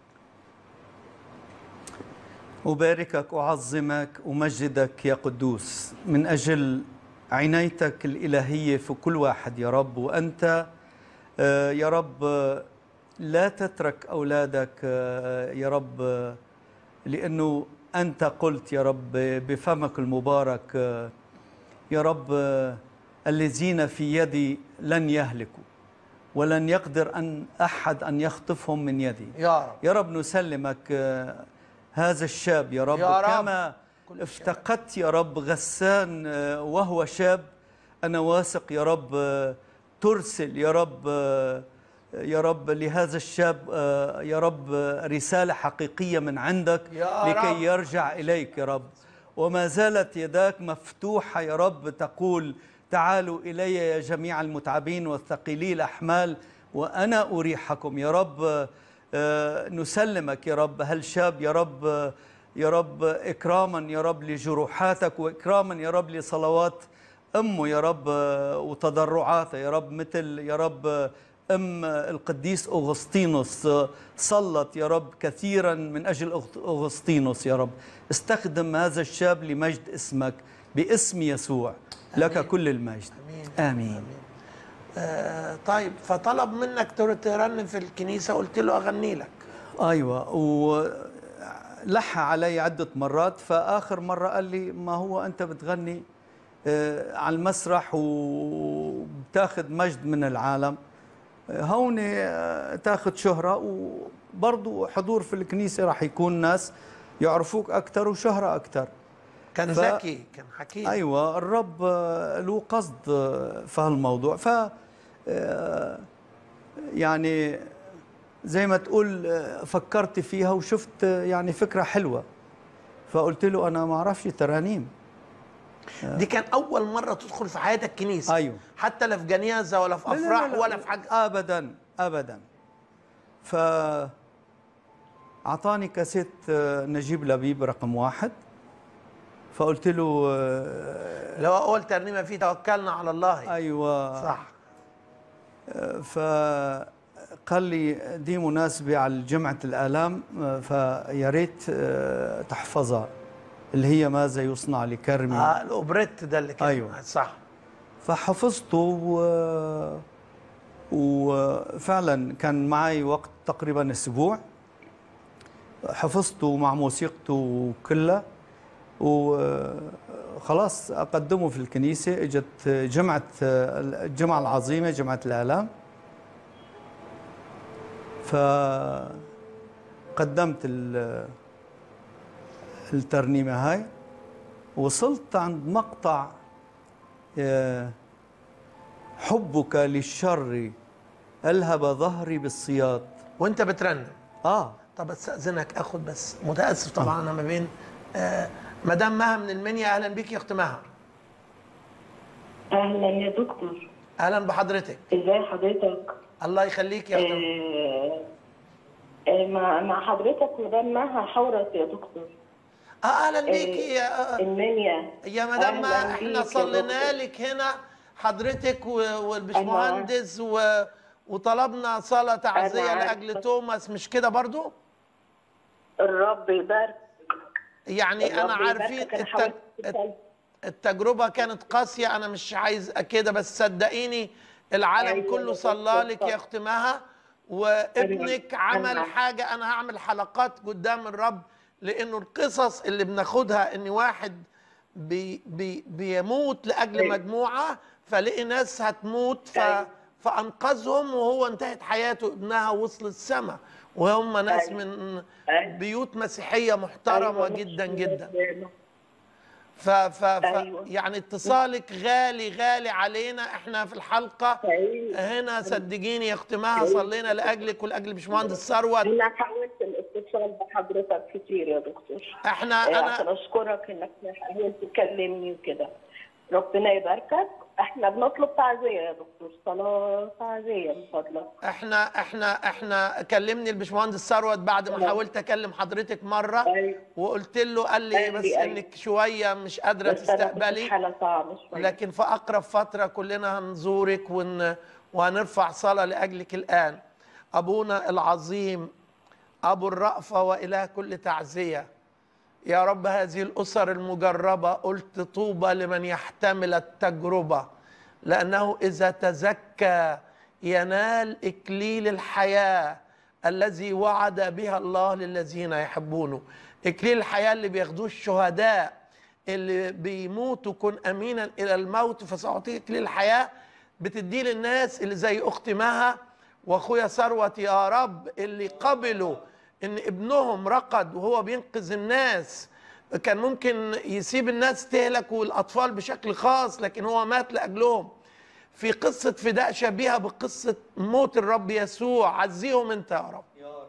أباركك أعظمك أمجدك يا قدوس من أجل عنايتك الإلهية في كل واحد يا رب وأنت آه، يا رب آه، لا تترك أولادك آه، يا رب آه، لأنه أنت قلت يا رب بفمك المبارك آه، يا رب آه، الذين في يدي لن يهلكوا ولن يقدر أن أحد أن يخطفهم من يدي يا رب يا رب نسلمك آه، هذا الشاب يا رب, يا رب. كما افتقدت يا رب غسان آه، وهو شاب أنا واثق يا رب آه، ترسل يا رب آه، يا رب لهذا الشاب آه، يا رب آه، رسالة حقيقية من عندك يا رب. لكي يرجع إليك يا رب وما زالت يداك مفتوحة يا رب تقول تعالوا إلي يا جميع المتعبين والثقيلي الأحمال وأنا أريحكم يا رب آه، نسلمك يا رب هالشاب يا رب آه، يا رب إكراما يا رب لجروحاتك وإكراما يا رب لصلوات أمه يا رب آه، وتضرعاته يا رب مثل يا رب آه، أم القديس أغسطينوس آه، صلت يا رب كثيرا من أجل أغ- أغسطينوس يا رب استخدم هذا الشاب لمجد اسمك باسم يسوع لك كل المجد آمين. آمين آه طيب فطلب منك تر- ترنم في الكنيسه قلت له اغني لك ايوه ولح علي عده مرات فاخر مره قال لي ما هو انت بتغني آه، على المسرح وبتاخذ مجد من العالم هون آه، تاخذ شهرة وبرضو حضور في الكنيسة راح يكون ناس يعرفوك أكثر وشهرة أكثر كان ف- ذكي كان حكيم ايوه الرب آه، له قصد آه، في هالموضوع ف آه، يعني زي ما تقول آه، فكرت فيها وشفت آه، يعني فكره حلوه فقلت له انا ما اعرفش ترانيم دي كان اول مره تدخل في حياتك كنيسه أيوه. حتى لا في جنازه ولا في لا، لا، افراح لا، لا، ولا في حاجه ابدا ابدا ف اعطاني كاسيت آه، نجيب لبيب رقم واحد فقلت له آه، اللي هو اول ترنيمه فيه توكلنا على الله ايوه صح فقال لي دي مناسبة على جمعة الآلام فيا ريت آه، تحفظها اللي هي ماذا يصنع لكرمي اه الاوبريت ده اللي كان أيوه. صح فحفظته و... وفعلا كان معي وقت تقريبا اسبوع حفظته مع موسيقته كلها وخلاص اقدمه في الكنيسه اجت جمعه الجمعه العظيمه جمعه الالام فقدمت ال- الترنيمه هاي وصلت عند مقطع آه، حبك للشر ألهب ظهري بالصياد وانت بترنم آه طب استاذنك اخد بس متاسف طبعا انا ما بين آه مدام مها من المنيا اهلا بيك يا اخت مها اهلا يا دكتور اهلا بحضرتك ازاي حضرتك الله يخليك يا اخت مها. آه، آه، مع مع حضرتك مدام مها حورس يا دكتور اه اهلا بيكي يا آه المنيا يا مدام مها أهلاً احنا بيك يا صلينا دكتور. لك هنا حضرتك و- والبشمهندس و... وطلبنا صلاه تعزيه أنا لاجل عارفة. توماس مش كده برضو الرب يبارك يعني انا الرب يباركك. عارفين أنا الت... حاولت الت- أسأل. التجربة كانت قاسية أنا مش عايز كده بس صدقيني العالم أيوة كله بالظبط. صلى لك يا أخت مها وابنك أيوة. عمل أيوة. حاجة أنا هعمل حلقات قدام الرب لأنه القصص اللي بناخدها إن واحد بي بي بيموت لأجل أيوة. مجموعة فلقي ناس هتموت ف أيوة. فأنقذهم وهو انتهت حياته ابنها وصل السماء وهم ناس أيوة. من أيوة. بيوت مسيحية محترمة أيوة، جدا مش- جدا ف ف ف أيوة. يعني اتصالك غالي غالي علينا احنا في الحلقه أيوة. هنا صدقيني يا اخت مها صلينا لاجلك ولاجل باشمهندس ثروت انا حاولت الاتصال بحضرتك كتير يا دكتور احنا عشان انا اشكرك انك حاولت تكلمني وكده ربنا يباركك احنا بنطلب تعزيه يا دكتور صلاه تعزيه من فضلك احنا احنا احنا كلمني الباشمهندس ثروت بعد ما تمام. حاولت اكلم حضرتك مره أيوة. وقلت له قال لي قال لي بس أيوة. انك شويه مش قادره بس أنا كنت في تستقبلي حاله صعبه شويه لكن في اقرب فتره كلنا هنزورك ون... وهنرفع صلاه لاجلك الان ابونا العظيم ابو الرأفه واله كل تعزيه يا رب هذه الاسر المجربه قلت طوبى لمن يحتمل التجربه لانه اذا تزكى ينال اكليل الحياه الذي وعد بها الله للذين يحبونه اكليل الحياه اللي بياخدوه الشهداء اللي بيموتوا كن امينا الى الموت فساعطيك اكليل الحياه بتديه للناس اللي زي اختي مها واخويا ثروت يا رب اللي قبلوا ان ابنهم رقد وهو بينقذ الناس كان ممكن يسيب الناس تهلك والاطفال بشكل خاص لكن هو مات لاجلهم في قصه فداء شبيهه بقصه موت الرب يسوع عزيهم انت يا رب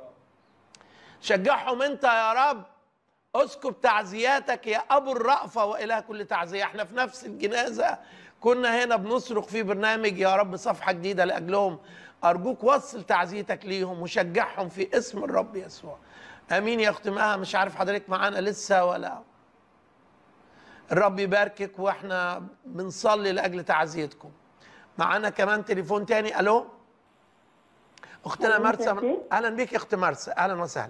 شجعهم انت يا رب اسكب تعزياتك يا ابو الرأفة واله كل تعزيه احنا في نفس الجنازه كنا هنا بنصرخ في برنامج يا رب صفحه جديده لاجلهم ارجوك وصل تعزيتك ليهم وشجعهم في اسم الرب يسوع امين يا اخت مها مش عارف حضرتك معانا لسه ولا الرب يباركك واحنا بنصلي لاجل تعزيتكم معانا كمان تليفون تاني الو اختنا ألو، مرسى مساء الخير. اهلا بيك يا اخت مرسى اهلا وسهلا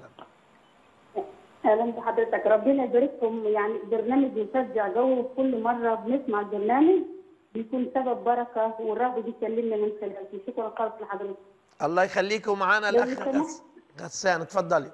اهلا بحضرتك ربنا يبارككم يعني برنامج بيشجع جو كل مره بنسمع البرنامج بيكون سبب بركه والرب بيكلمنا من خلاله شكرا خالص لحضرتك الله يخليك ومعانا لو الاخ سمحت. غس- غسان اتفضلي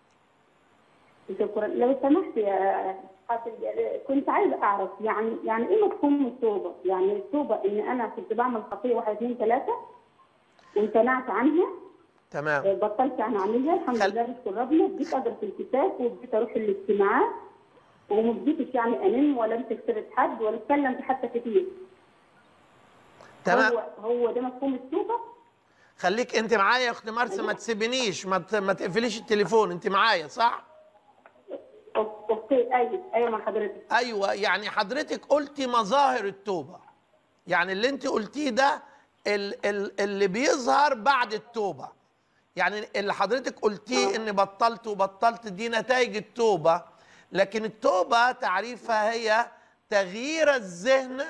شكرا لو سمحت يا حافظ كنت عايزه اعرف يعني يعني ايه مفهوم التوبه؟ يعني التوبه ان انا كنت بعمل خطيه واحد اثنين ثلاثه وامتنعت عنها تمام بطلت يعني اعملها الحمد خل- لله نشكر ربنا بديت ادرس الكتاب وبديت اروح الاجتماعات وما بديتش يعني انام ولا امسك سيره حد ولا اتكلم حتى كتير تمام هو هو ده مفهوم التوبه خليك انت معايا يا اخت مرسى ما تسيبنيش ما ت- ما تقفليش التليفون انت معايا صح أو- اوكي ايوه ايوه مع حضرتك ايوه يعني حضرتك قلتي مظاهر التوبه يعني اللي انت قلتيه ده ال- ال- اللي بيظهر بعد التوبه يعني اللي حضرتك قلتيه ان بطلت وبطلت دي نتائج التوبه لكن التوبه تعريفها هي تغيير الذهن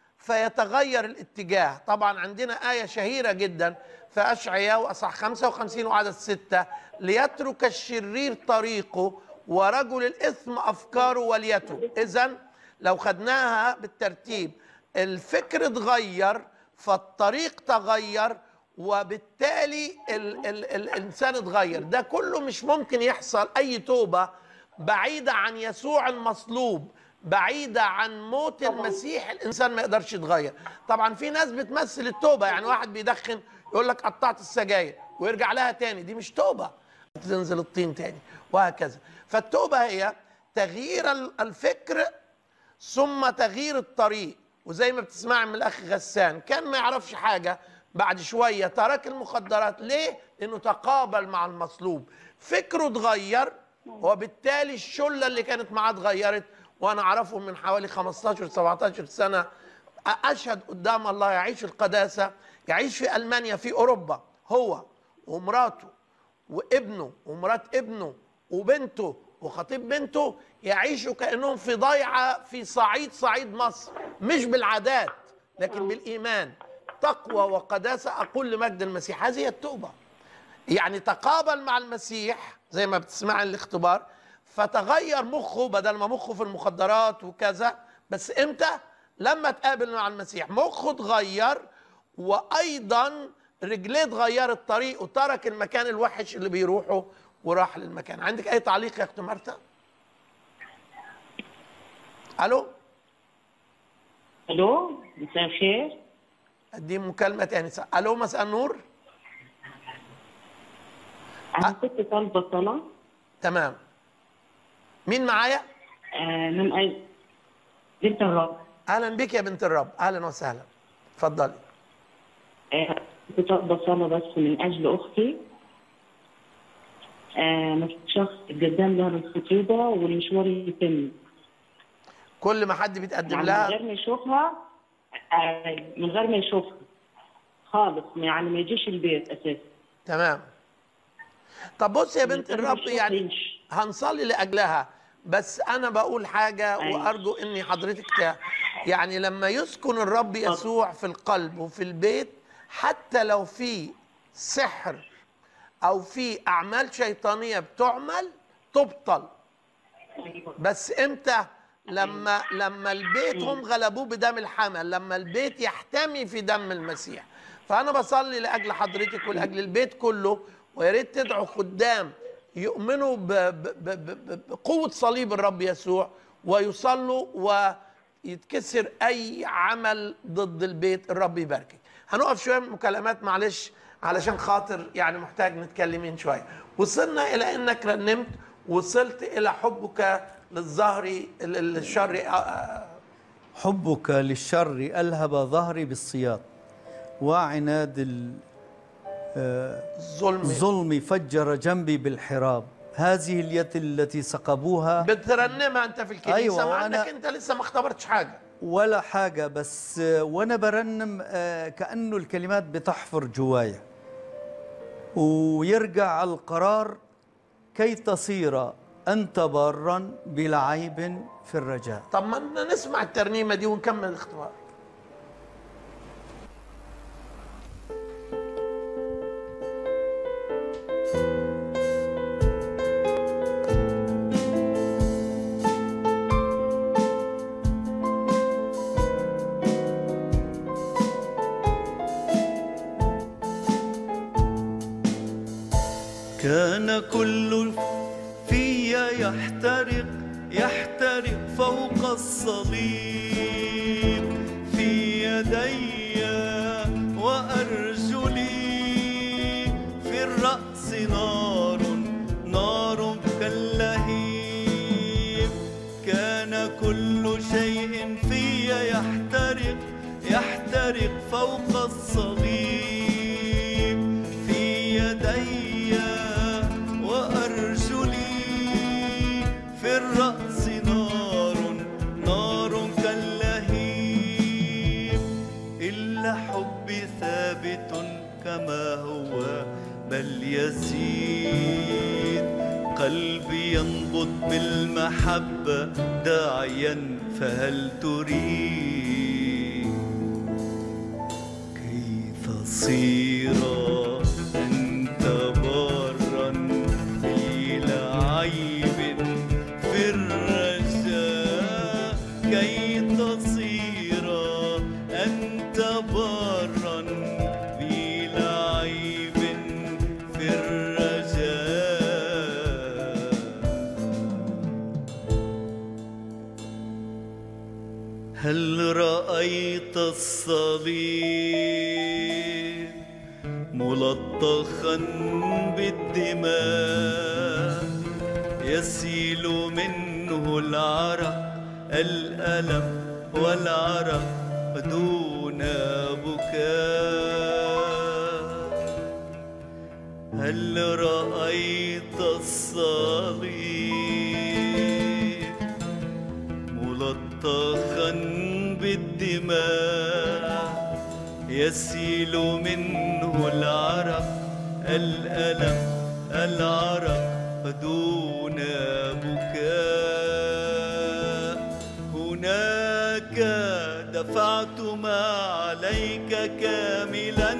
فيتغير الاتجاه طبعا عندنا آية شهيرة جدا في أشعياء وأصح 55 وعدد ستة ليترك الشرير طريقه ورجل الإثم أفكاره وليتب إذا لو خدناها بالترتيب الفكر اتغير فالطريق تغير وبالتالي ال ال الإنسان اتغير ده كله مش ممكن يحصل أي توبة بعيدة عن يسوع المصلوب بعيدة عن موت المسيح الإنسان ما يقدرش يتغير طبعا في ناس بتمثل التوبة يعني واحد بيدخن يقول لك قطعت السجاير ويرجع لها تاني دي مش توبة تنزل الطين تاني وهكذا فالتوبة هي تغيير ال- الفكر ثم تغيير الطريق وزي ما بتسمع من الاخ غسان كان ما يعرفش حاجه بعد شويه ترك المخدرات ليه؟ لانه تقابل مع المصلوب فكره اتغير وبالتالي الشله اللي كانت معاه اتغيرت وانا اعرفهم من حوالي 15 17 سنه اشهد قدام الله يعيش القداسه يعيش في المانيا في اوروبا هو ومراته وابنه ومرات ابنه وبنته وخطيب بنته يعيشوا كانهم في ضيعه في صعيد صعيد مصر مش بالعادات لكن بالايمان تقوى وقداسه اقول لمجد المسيح هذه هي التوبه يعني تقابل مع المسيح زي ما بتسمع الاختبار فتغير مخه بدل ما مخه في المخدرات وكذا بس امتى لما تقابل مع المسيح مخه اتغير وايضا رجليه اتغيرت طريق وترك المكان الوحش اللي بيروحه وراح للمكان عندك اي تعليق يا اخت مرتا الو الو مساء الخير دي مكالمه تاني الو مساء النور انا كنت طالبه صلاه تمام مين معايا آه، من اي بنت الرب اهلا بك يا بنت الرب اهلا وسهلا اتفضلي آه، كنت طالبه صلاه بس من اجل اختي آه، ما في شخص قدام لها الخطيبه والمشوار يتم كل ما حد بيتقدم يعني من لها غير ما يشوفها آه، من غير ما يشوفها خالص يعني ما يجيش البيت اساسا تمام طب بص يا بنت من غير ما الرب يشوف يعني يمشي. هنصلي لاجلها بس انا بقول حاجه أيوة. وارجو اني حضرتك ت... يعني لما يسكن الرب يسوع في القلب وفي البيت حتى لو في سحر او في اعمال شيطانيه بتعمل تبطل بس امتى لما لما البيت هم غلبوه بدم الحمل لما البيت يحتمي في دم المسيح فانا بصلي لاجل حضرتك ولاجل البيت كله ويا ريت تدعوا خدام يؤمنوا ب- ب- ب- ب- بقوه صليب الرب يسوع ويصلوا ويتكسر اي عمل ضد البيت الرب يباركك هنقف شويه من المكالمات معلش علشان خاطر يعني محتاج نتكلمين شويه وصلنا الى انك رنمت وصلت الى حبك للظهر ال- الشر آه، حبك للشر ألهب ظهري بالصياط وعناد ال- آه، الظلم الظلم فجر جنبي بالحراب هذه اليد التي سقبوها بترنمها انت في الكنيسه أيوة، مع وأنا- انك انت لسه ما اختبرتش حاجه ولا حاجة بس آه، وأنا برنم آه، كأنه الكلمات بتحفر جوايا ويرجع القرار كي تصير أنت بارا بلا عيب في الرجاء طب ما نسمع الترنيمه دي ونكمل الاختبار كان كل في يحترق يحترق فوق الصليب في يدي وأرجلي يحترق يحترق فوق الصليب في يدي وأرجلي في الرأس نار نار كاللهيب إلا حبي ثابت كما هو بل يزيد قلبي ينبض بالمحبة داعيا فهل تريد كي تصير أنت برا بلا عيب في الرجاء كي تصير أنت برا بلا عيب في الرجاء هل رأيت الصليب ملطخا بالدماء يسيل منه العرق الألم والعرق دون بكاء هل رأيت الصليب ملطخا بالدماء يسيل منه العرق الألم العرق دون بكاء هناك دفعت ما عليك كاملا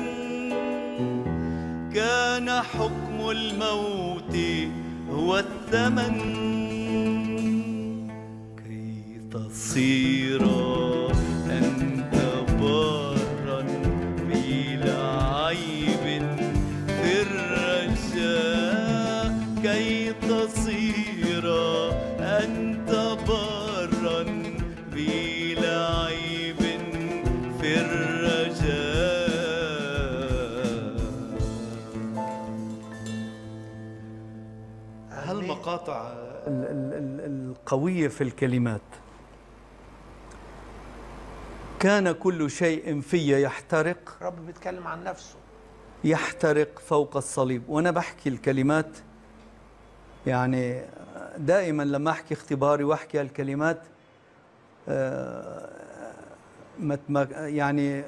كان حكم الموت هو الثمن كي تصير أنت برا بلا عيب في الرجاء كي تصير أنت برا بلا عيب في الرجاء هالمقاطع ال- ال- ال- القوية في الكلمات كان كل شيء في يحترق رب بيتكلم عن نفسه يحترق فوق الصليب وانا بحكي الكلمات يعني دائما لما احكي اختباري واحكي الكلمات آه، ما تم- يعني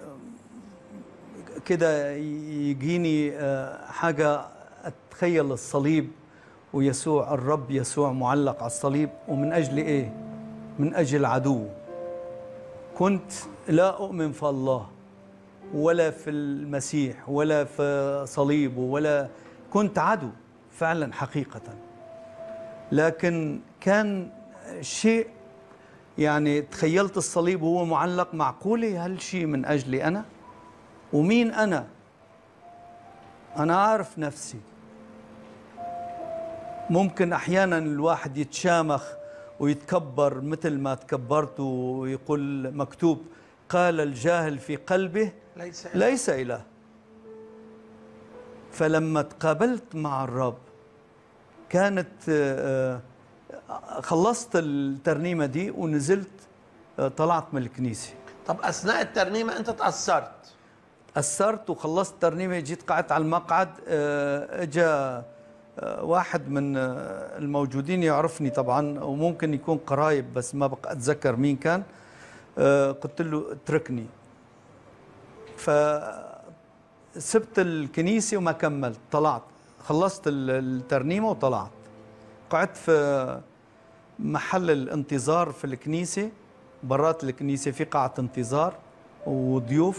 كده يجيني آه، حاجه اتخيل الصليب ويسوع الرب يسوع معلق على الصليب ومن اجل ايه؟ من اجل عدو كنت لا اؤمن في الله ولا في المسيح ولا في صليبه ولا كنت عدو فعلا حقيقة لكن كان شيء يعني تخيلت الصليب وهو معلق معقولة هالشيء من أجلي أنا ومين أنا أنا عارف نفسي ممكن أحيانا الواحد يتشامخ ويتكبر مثل ما تكبرت ويقول مكتوب قال الجاهل في قلبه ليس ليس إله فلما تقابلت مع الرب كانت آه، آه، خلصت الترنيمة دي ونزلت آه، طلعت من الكنيسة طب اثناء الترنيمه انت تاثرت أثرت وخلصت الترنيمة جيت قعدت على المقعد آه، اجا آه، واحد من آه، الموجودين يعرفني طبعا وممكن يكون قرايب بس ما بقى اتذكر مين كان آه، قلت له اتركني فسبت الكنيسة وما كملت طلعت خلصت ال- الترنيمة وطلعت قعدت في محل الانتظار في الكنيسة برات الكنيسة في قاعة انتظار وضيوف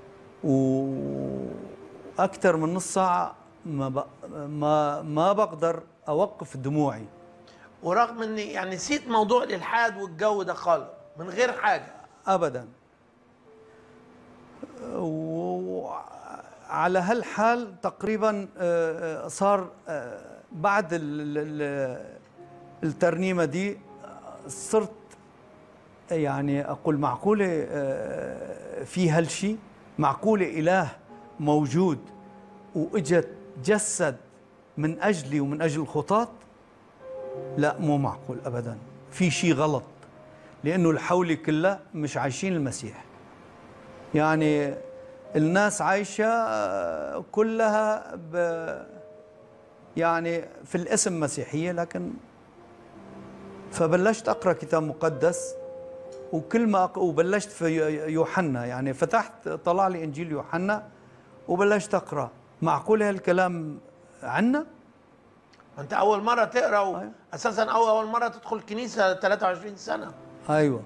وأكثر من نص ساعة ما ب... ما ما بقدر أوقف دموعي ورغم اني يعني نسيت موضوع الالحاد والجو ده خالص من غير حاجه ابدا وعلى هالحال تقريبا آه، آه، صار آه، بعد ال- ال- ال- الترنيمه دي آه، صرت يعني اقول معقوله آه، في هالشيء معقوله اله موجود واجت جسد من اجلي ومن اجل الخطاة لا مو معقول ابدا في شيء غلط لانه الحولي كلها مش عايشين المسيح يعني الناس عايشه آه، كلها ب يعني في الاسم مسيحيه لكن فبلشت اقرا كتاب مقدس وكل ما أق... وبلشت في يوحنا يعني فتحت طلع لي انجيل يوحنا وبلشت اقرا معقول هالكلام عنا انت اول مره تقرا و... أيوة. اساسا اول اول مره تدخل الكنيسه 23 سنه ايوه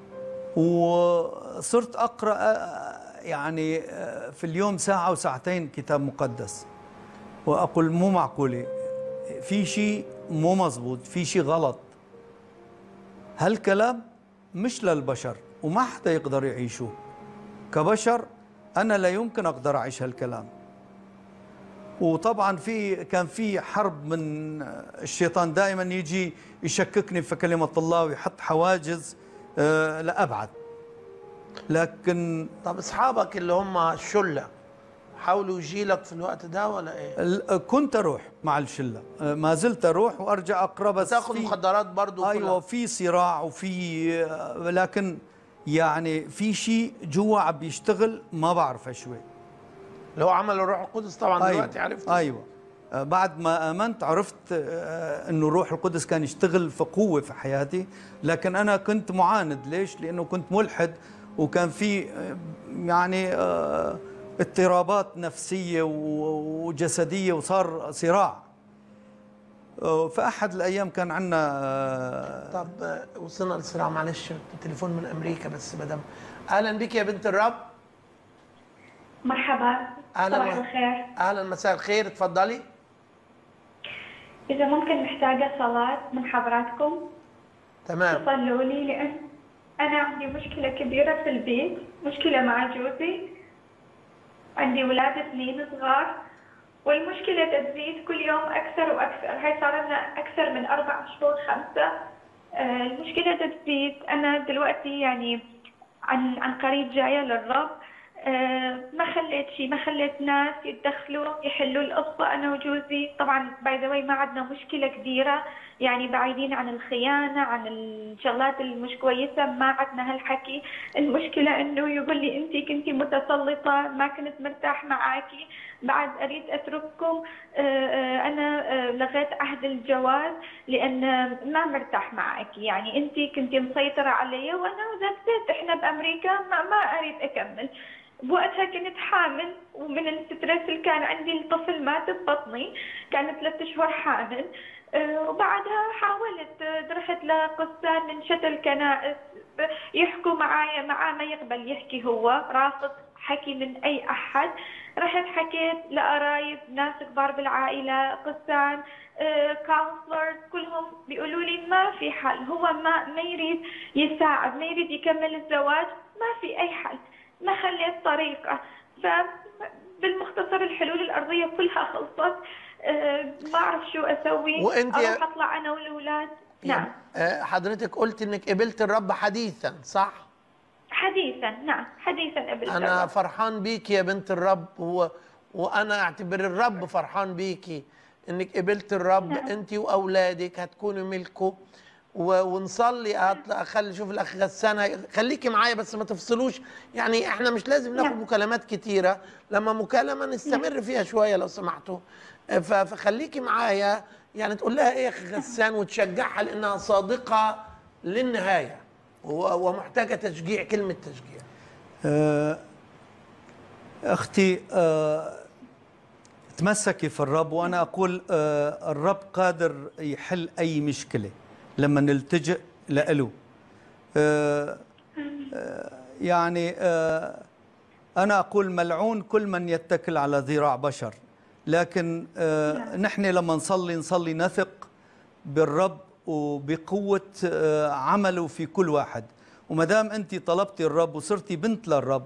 وصرت اقرا آه، يعني آه، في اليوم ساعه وساعتين كتاب مقدس واقول مو معقوله في شيء مو مزبوط في شيء غلط هالكلام مش للبشر وما حدا يقدر يعيشه كبشر انا لا يمكن اقدر اعيش هالكلام وطبعا في كان في حرب من الشيطان دائما يجي يشككني في كلمه الله ويحط حواجز آه، لابعد لكن طب اصحابك اللي هم الشله حاولوا يجيلك في الوقت ده ولا ايه؟ ال- كنت اروح مع الشله آه، ما زلت اروح وارجع اقرا بس تاخد في- مخدرات برضو ايوه كلها. في صراع وفي آه، لكن يعني في شيء جوا عم بيشتغل ما بعرف ايش هو اللي هو عمل الروح القدس طبعا دلوقتي عرفت ايوه آه، بعد ما امنت عرفت آه، انه الروح القدس كان يشتغل في قوه في حياتي لكن انا كنت معاند ليش لانه كنت ملحد وكان في آه، يعني آه، اضطرابات نفسيه و- وجسديه وصار صراع آه، فاحد الايام كان عندنا طب آه، وصلنا للصراع معلش التليفون من امريكا بس مدام اهلا بك يا بنت الرب مرحبا اهلا صباح و- الخير اهلا مساء الخير اتفضلي إذا ممكن محتاجة صلاة من حضراتكم تمام تصلوا لي لأن أنا عندي مشكلة كبيرة في البيت مشكلة مع جوزي عندي ولاد اثنين صغار والمشكلة تزيد كل يوم أكثر وأكثر هاي صار لنا أكثر من أربع شهور خمسة آه، المشكلة تزيد أنا دلوقتي يعني عن عن قريب جاية للرب آه، ما خليت شيء ما خليت ناس يتدخلوا يحلوا القصة أنا وجوزي طبعا باي ذا ما عندنا مشكلة كبيرة يعني بعيدين عن الخيانة عن الشغلات المش كويسة ما عندنا هالحكي المشكلة إنه يقول لي أنت كنتي متسلطة ما كنت مرتاح معاكي بعد أريد أترككم آه، آه، أنا آه، لغيت عهد الجواز لأن ما مرتاح معك يعني أنت كنت مسيطرة علي وأنا ذات إحنا بأمريكا ما, ما أريد أكمل بوقتها كنت حامل ومن الستريس اللي كان عندي الطفل مات ببطني كانت ثلاثة شهور حامل آه، وبعدها حاولت آه، رحت لقسان من شتى الكنائس يحكوا معايا معاه ما يقبل يحكي هو رافض حكي من أي أحد رحت حكيت لقرايب ناس كبار بالعائلة قسان كونسلرز كلهم بيقولوا لي ما في حل هو ما ما يريد يساعد ما يريد يكمل الزواج ما في أي حل ما خليت طريقة فبالمختصر الحلول الأرضية كلها خلصت آه، ما أعرف شو أسوي وأنت يا- أروح أطلع أنا والأولاد نعم آه، حضرتك قلت انك قبلت الرب حديثا صح حديثا نعم حديثا قبل انا الرب. فرحان بيكي يا بنت الرب و... وانا اعتبر الرب فرحان بيكي انك قبلت الرب نعم. انت واولادك هتكونوا ملكه و... ونصلي أطلع اخلي شوف الاخ غسان هي- خليكي معايا بس ما تفصلوش يعني احنا مش لازم ناخد نعم. مكالمات كتيره لما مكالمه نستمر فيها شويه لو سمحتوا ف... فخليكي معايا يعني تقول لها ايه يا اخ غسان وتشجعها لانها صادقه للنهايه و... ومحتاجه تشجيع كلمه تشجيع آه، اختي آه، تمسكي في الرب وانا اقول آه، الرب قادر يحل اي مشكله لما نلتجئ له آه، آه، يعني آه، انا اقول ملعون كل من يتكل على ذراع بشر لكن آه، نحن لما نصلي نصلي نثق بالرب وبقوة آه، عمله في كل واحد وما دام أنت طلبتي الرب وصرتي بنت للرب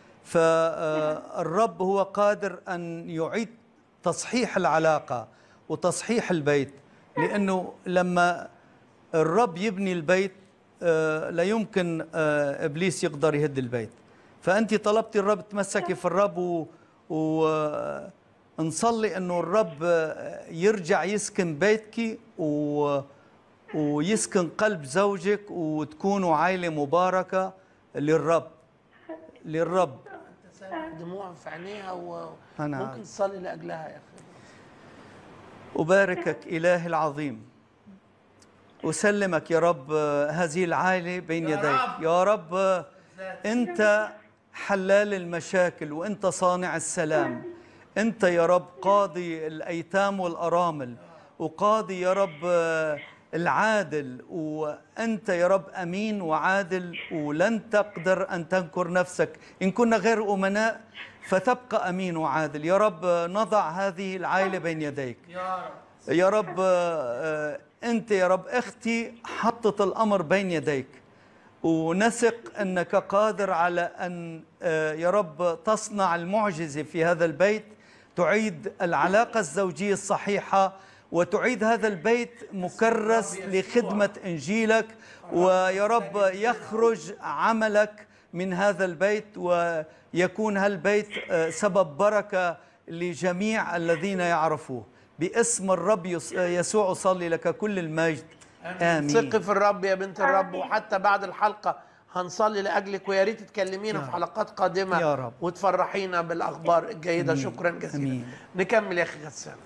فالرب هو قادر أن يعيد تصحيح العلاقة وتصحيح البيت لأنه لما الرب يبني البيت آه، لا يمكن آه، إبليس يقدر يهد البيت فأنت طلبتي الرب تمسكي في الرب و, و نصلي انه الرب يرجع يسكن بيتك و ويسكن قلب زوجك وتكونوا عائلة مباركة للرب للرب دموع في عينيها أنا وممكن عارف. تصلي لاجلها يا اخي أباركك إلهي العظيم أسلمك يا رب آه، هذه العائلة بين يا يديك رب. يا رب آه، أنت حلال المشاكل وأنت صانع السلام أنت يا رب قاضي الأيتام والأرامل وقاضي يا رب آه، العادل وأنت يا رب أمين وعادل ولن تقدر أن تنكر نفسك إن كنا غير أمناء فتبقى أمين وعادل يا رب آه، نضع هذه العائلة بين يديك يا رب يا رب آه، آه، انت يا رب اختي حطت الامر بين يديك ونثق انك قادر على ان آه، يا رب تصنع المعجزه في هذا البيت تعيد العلاقه الزوجيه الصحيحه وتعيد هذا البيت مكرس لخدمه انجيلك ويا رب يخرج عملك من هذا البيت ويكون هالبيت آه، سبب بركه لجميع الذين يعرفوه باسم الرب يس- يسوع أصلي لك كل المجد آمين ثقي في الرب يا بنت الرب وحتى بعد الحلقه هنصلي لاجلك ويا ريت تكلمينا في حلقات قادمه يا رب. وتفرحينا بالاخبار الجيده أمين. شكرا جزيلا أمين. نكمل يا اخي غسان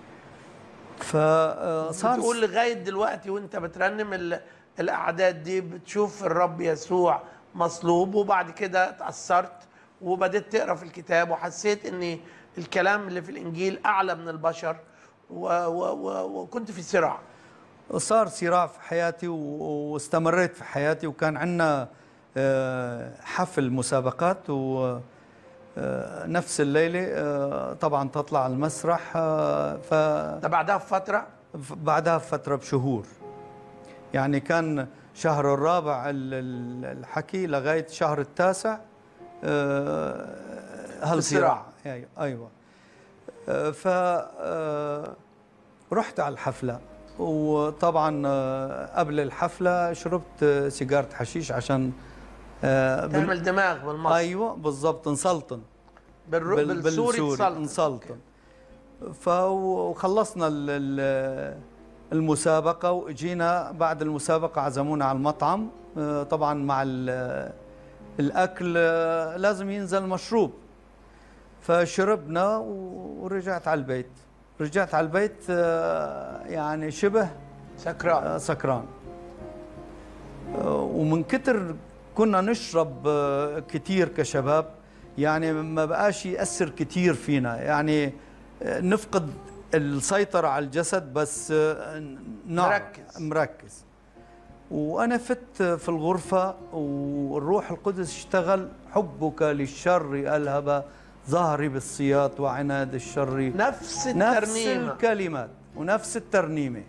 فصار بتقول لغايه دلوقتي وانت بترنم ال- الاعداد دي بتشوف الرب يسوع مصلوب وبعد كده اتاثرت وبدأت تقرا في الكتاب وحسيت ان الكلام اللي في الانجيل اعلى من البشر و و و وكنت في صراع صار صراع في حياتي و- واستمريت في حياتي وكان عندنا حفل مسابقات و آه، نفس الليلة آه، طبعا تطلع على المسرح آه، ف ده بعدها بفتره بعدها بفترة بشهور يعني كان شهر الرابع ال- ال- الحكي لغاية شهر التاسع آه، هالصراع بالصراع. أيوة, أيوة. آه، ف آه، رحت على الحفلة وطبعا آه، قبل الحفلة شربت آه، سيجارة حشيش عشان آه، بال- تعمل دماغ بالمصري ايوه بالضبط نسلطن بالر... بال- بالسوري بالسوري تصلت. نسلطن ف وخلصنا ال- ال- المسابقة وجينا بعد المسابقة عزمونا على المطعم آه، طبعا مع ال- الأكل آه، لازم ينزل مشروب فشربنا و- ورجعت على البيت رجعت على البيت آه، يعني شبه سكران آه، سكران آه، ومن كتر كنا نشرب آه، كتير كشباب يعني ما بقاش يأثر كتير فينا يعني آه، نفقد السيطرة على الجسد بس آه، نعم مركز. مركز وأنا فت في الغرفة والروح القدس اشتغل حبك للشر ألهب ظهري بالسياط وعناد الشر نفس نفس الترنيمه الكلمات ونفس الترنيمة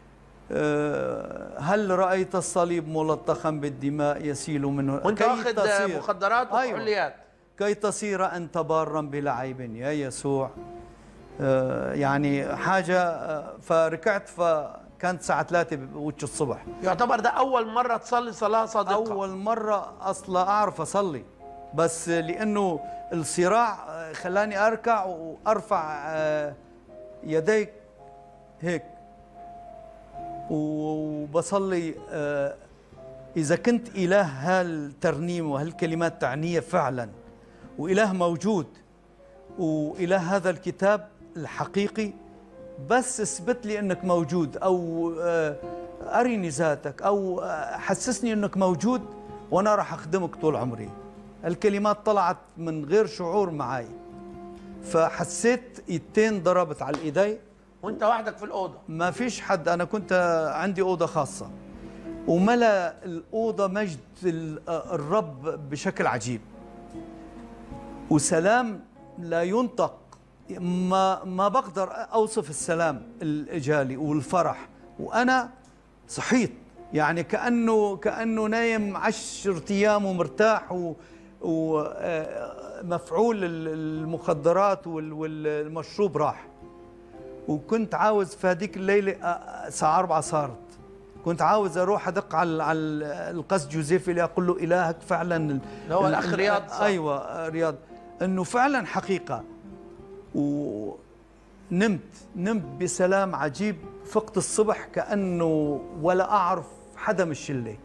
آه، هل رأيت الصليب ملطخا بالدماء يسيل منه وانت كي واخد تصير- مخدرات أيوة. وكحوليات كي تصير أنت بارا بلا عيب يا يسوع آه، يعني حاجة آه، فركعت فكانت الساعة 3 بوجه الصبح يعتبر ده اول مره تصلي صلاه صادقه أول مرة أصلا أعرف أصلي بس لأنه الصراع آه، خلاني أركع وأرفع آه، يديك هيك وبصلي آه، إذا كنت إله هالترنيم وهالكلمات تعنية فعلا وإله موجود وإله هذا الكتاب الحقيقي بس اثبت لي أنك موجود أو آه، أريني ذاتك أو آه، حسسني أنك موجود وأنا راح أخدمك طول عمري الكلمات طلعت من غير شعور معي فحسيت ايدتين ضربت على الايدي وانت وحدك في الاوضه ما فيش حد انا كنت عندي اوضه خاصه وملا الاوضه مجد ال- الرب بشكل عجيب وسلام لا ينطق ما ما بقدر اوصف السلام الاجالي والفرح وانا صحيت يعني كانه كانه نايم عشرة ايام ومرتاح و ومفعول المخدرات وال- والمشروب راح وكنت عاوز في هذيك الليله آه، الساعه 4 صارت كنت عاوز اروح ادق على على القس جوزيف اللي اقول له الهك فعلا اللي هو الأخ رياض صح؟ ايوه رياض انه فعلا حقيقه و نمت نمت بسلام عجيب فقت الصبح كأنه ولا أعرف حدا من الشلة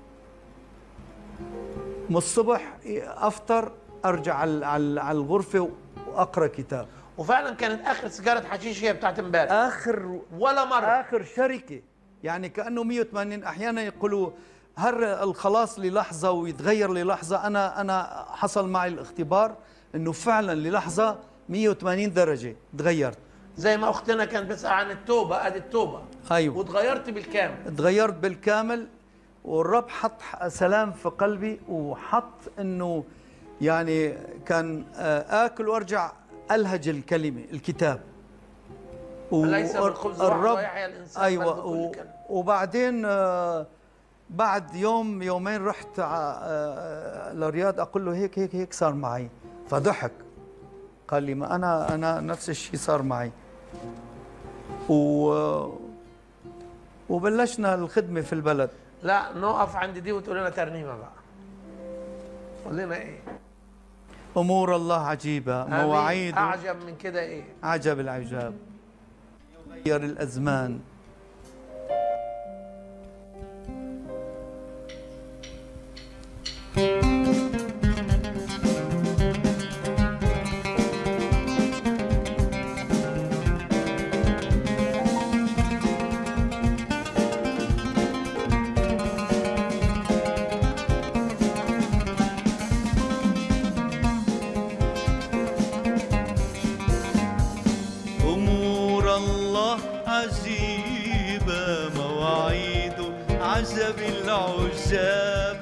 من الصبح أفطر أرجع على على على الغرفة وأقرأ كتاب وفعلا كانت اخر سيجاره حشيش هي بتاعت امبارح آخر ولا مره آخر شركة يعني كأنه 180 أحيانا يقولوا هر الخلاص للحظة ويتغير للحظة أنا أنا حصل معي الاختبار إنه فعلا للحظة 180 درجة تغيرت زي ما اختنا كانت بتسال عن التوبه ادي التوبه أيوه واتغيرت بالكامل تغيرت بالكامل والرب حط سلام في قلبي وحط انه يعني كان آه، اكل وارجع الهج الكلمه الكتاب و- أليس بالخبز وحده الرب- ويحيى الإنسان ايوه بل بكل و- كلمة. وبعدين آه، بعد يوم يومين رحت ع- آه، لرياض اقول له هيك هيك هيك صار معي فضحك قال لي ما انا انا نفس الشيء صار معي و وبلشنا الخدمه في البلد لا نقف عند دي وتقول لنا ترنيمه بقى قول لنا ايه امور الله عجيبه آمين. مواعيد اعجب من كده ايه عجب العجاب يغير الازمان أمور الله عجيبة مواعيده عجب العجاب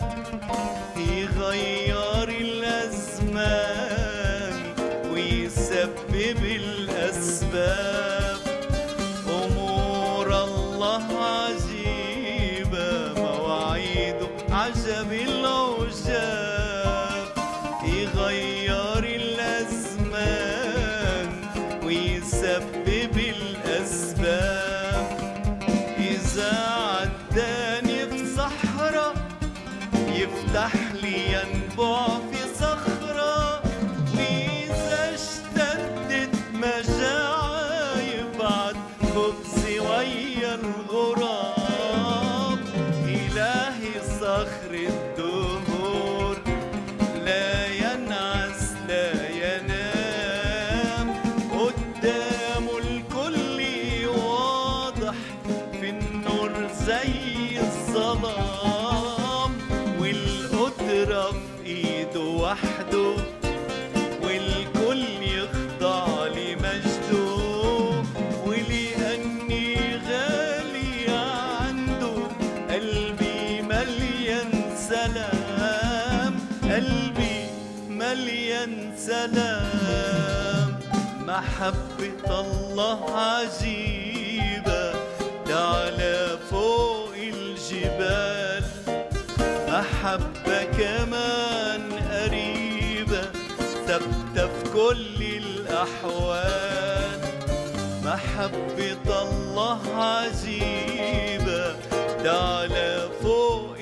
يغير الأزمان ويسبب الأسباب أمور الله عجيبة مواعيده عجب العجاب يغير الأزمان ويسبب الأسباب إذا عداني في صحراء يفتح لي ينبع في صخرة وإذا اشتدت مجاعة يبعت خبزي ويا الغراب إلهي صخر الدهور لا ينعس لا ينام قدامه الكل واضح في النور زي الظلام والقدرة في ايده وحده والكل يخضع لمجده ولأني غالي عنده قلبي مليان سلام قلبي مليان سلام محبة الله عجيبة تعلى فوق الجبال محبة كمان قريبة ثابتة في كل الأحوال محبة الله عجيبة تعلى فوق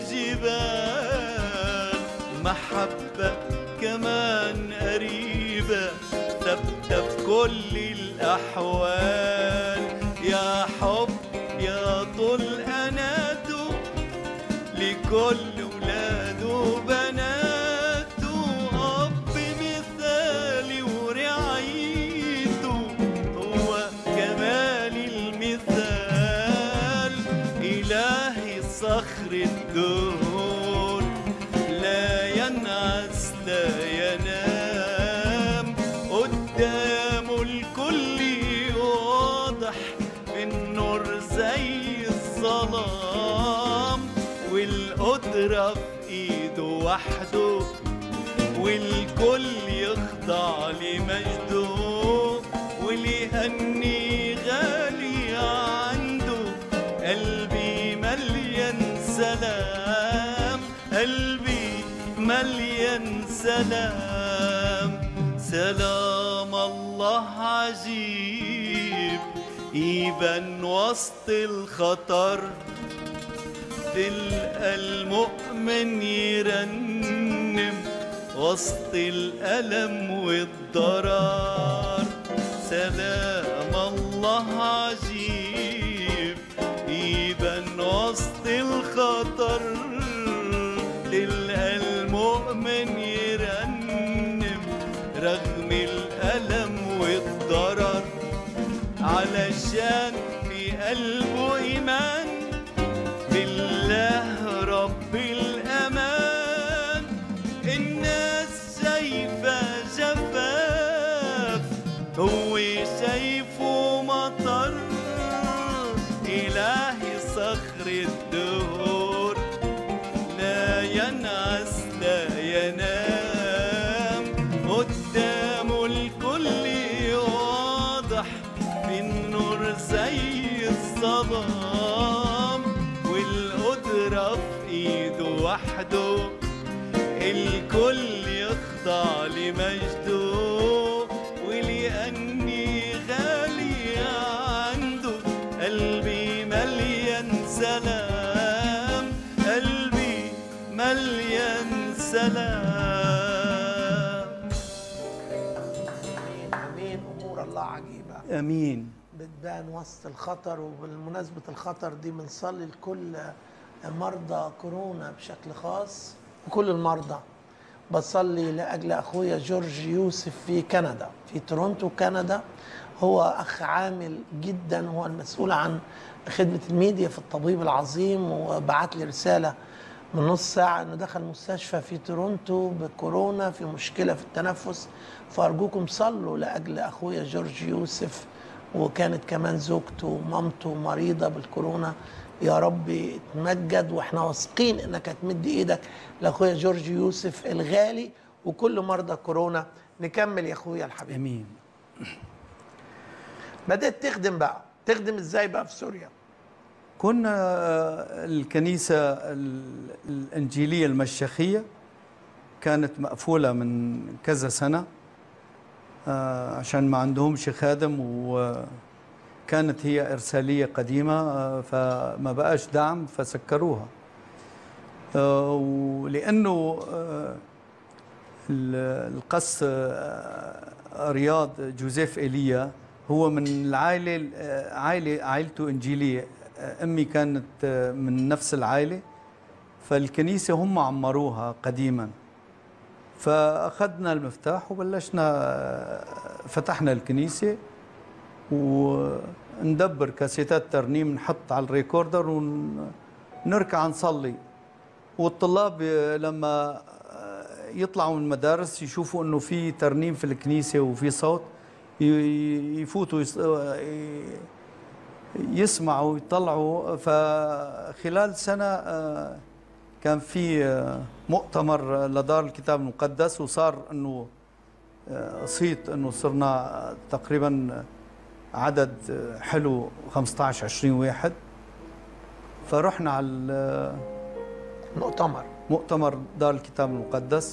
الجبال محبة كمان قريبة ثابتة في كل الأحوال يا حب يا طول أناته لكل ولاده وبناته أب مثالي ورعايته هو كمال المثال إلهي صخر الدهور لا ينعس لا ينام قدامه الكل واضح بالنور زي الظلام والقدرة في ايده وحده والكل يخضع لمجده ولأني غالي عنده قلبي مليان سلام قلبي مليان سلام سلام الله عجيب يبان وسط الخطر تلقى المؤمن يرنم وسط الألم والضرر سلام الله عجيب يبان وسط الخطر تلقى المؤمن يرنم رغم الألم والضرر علشان في قلبه إيمان بالله رب الأمان الناس شايفة جفاف هو شايفه مطر إلهي صخر الدهور لا ينعس لا ينام قدامه الكل واضح في النور زي الظلام والقدرة في ايده وحده الكل يخضع لمجده ولأني غالي عنده قلبي مليان سلام قلبي مليان سلام امين امين امور الله عجيبه امين بتبان وسط الخطر وبالمناسبة الخطر دي بنصلي لكل مرضى كورونا بشكل خاص وكل المرضى بصلي لأجل أخويا جورج يوسف في كندا في تورونتو كندا هو أخ عامل جدا هو المسؤول عن خدمة الميديا في الطبيب العظيم وبعت لي رسالة من نص ساعة انه دخل مستشفى في تورونتو بكورونا في مشكلة في التنفس فأرجوكم صلوا لأجل أخويا جورج يوسف وكانت كمان زوجته ومامته مريضة بالكورونا يا رب تمجد واحنا واثقين انك هتمد ايدك لاخويا جورج يوسف الغالي وكل مرضى كورونا نكمل يا اخويا الحبيب امين بدأت تخدم بقى تخدم ازاي بقى في سوريا كنا آه، الكنيسة ال- الإنجيلية المشيخية كانت مقفولة من كذا سنة آه، عشان ما عندهمش خادم وكانت هي إرسالية قديمة آه، فما بقاش دعم فسكروها آه، ولأنه آه، ال- القس آه، رياض جوزيف إيليا هو من العائلة آه، عائلة عائلته إنجيلية آه، أمي كانت آه، من نفس العائلة فالكنيسة هم عمروها قديما فأخذنا المفتاح وبلشنا آه، فتحنا الكنيسة وندبر كاسيتات ترنيم نحط على الريكوردر ونركع نصلي والطلاب لما يطلعوا من المدارس يشوفوا انه في ترنيم في الكنيسه وفي صوت ي- يفوتوا يس- يسمعوا يطلعوا فخلال سنه آه، كان في آه، مؤتمر لدار الكتاب المقدس وصار انه آه، صيت انه صرنا تقريبا عدد حلو 15 20 واحد فرحنا على ال- مؤتمر مؤتمر دار الكتاب المقدس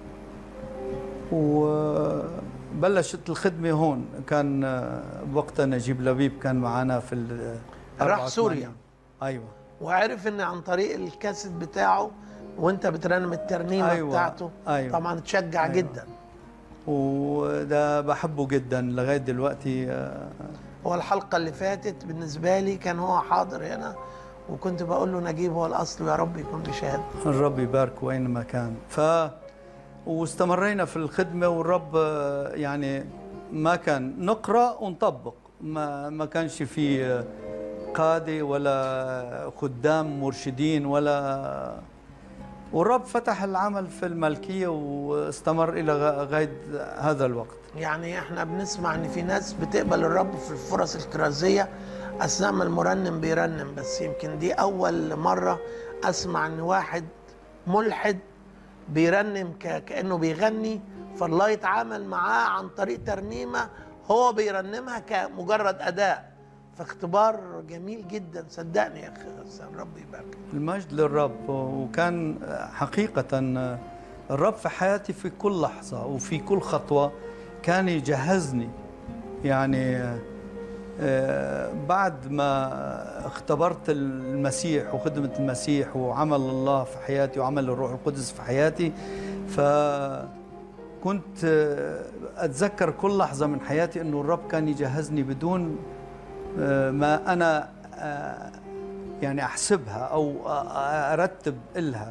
وبلشت الخدمة هون كان بوقتها نجيب لبيب كان معنا في ال راح 84. سوريا ايوه وعرف ان عن طريق الكاسيت بتاعه وانت بترنم الترنيمه أيوة، بتاعته أيوة. طبعا تشجع أيوة. جدا وده بحبه جدا لغايه دلوقتي آه، هو الحلقه اللي فاتت بالنسبه لي كان هو حاضر هنا وكنت بقول له نجيب هو الاصل ويا رب يكون بشهاده الرب يبارك وينما كان ف واستمرينا في الخدمة والرب آه، يعني ما كان نقرأ ونطبق ما ما كانش في آه، قادة ولا خدام مرشدين ولا والرب فتح العمل في الملكية واستمر إلى غ- غاية هذا الوقت يعني احنا بنسمع ان في ناس بتقبل الرب في الفرص الكرازيه اثناء ما المرنم بيرنم بس يمكن دي اول مره اسمع ان واحد ملحد بيرنم ك- كانه بيغني فالله يتعامل معاه عن طريق ترنيمه هو بيرنمها كمجرد اداء فاختبار جميل جدا صدقني يا اخي غسان ربي يبارك المجد للرب وكان حقيقة الرب في حياتي في كل لحظة وفي كل خطوة كان يجهزني يعني آه، بعد ما اختبرت المسيح وخدمة المسيح وعمل الله في حياتي وعمل الروح القدس في حياتي فكنت كنت آه، اتذكر كل لحظه من حياتي انه الرب كان يجهزني بدون آه، ما انا آه، يعني احسبها او أ- أ- ارتب الها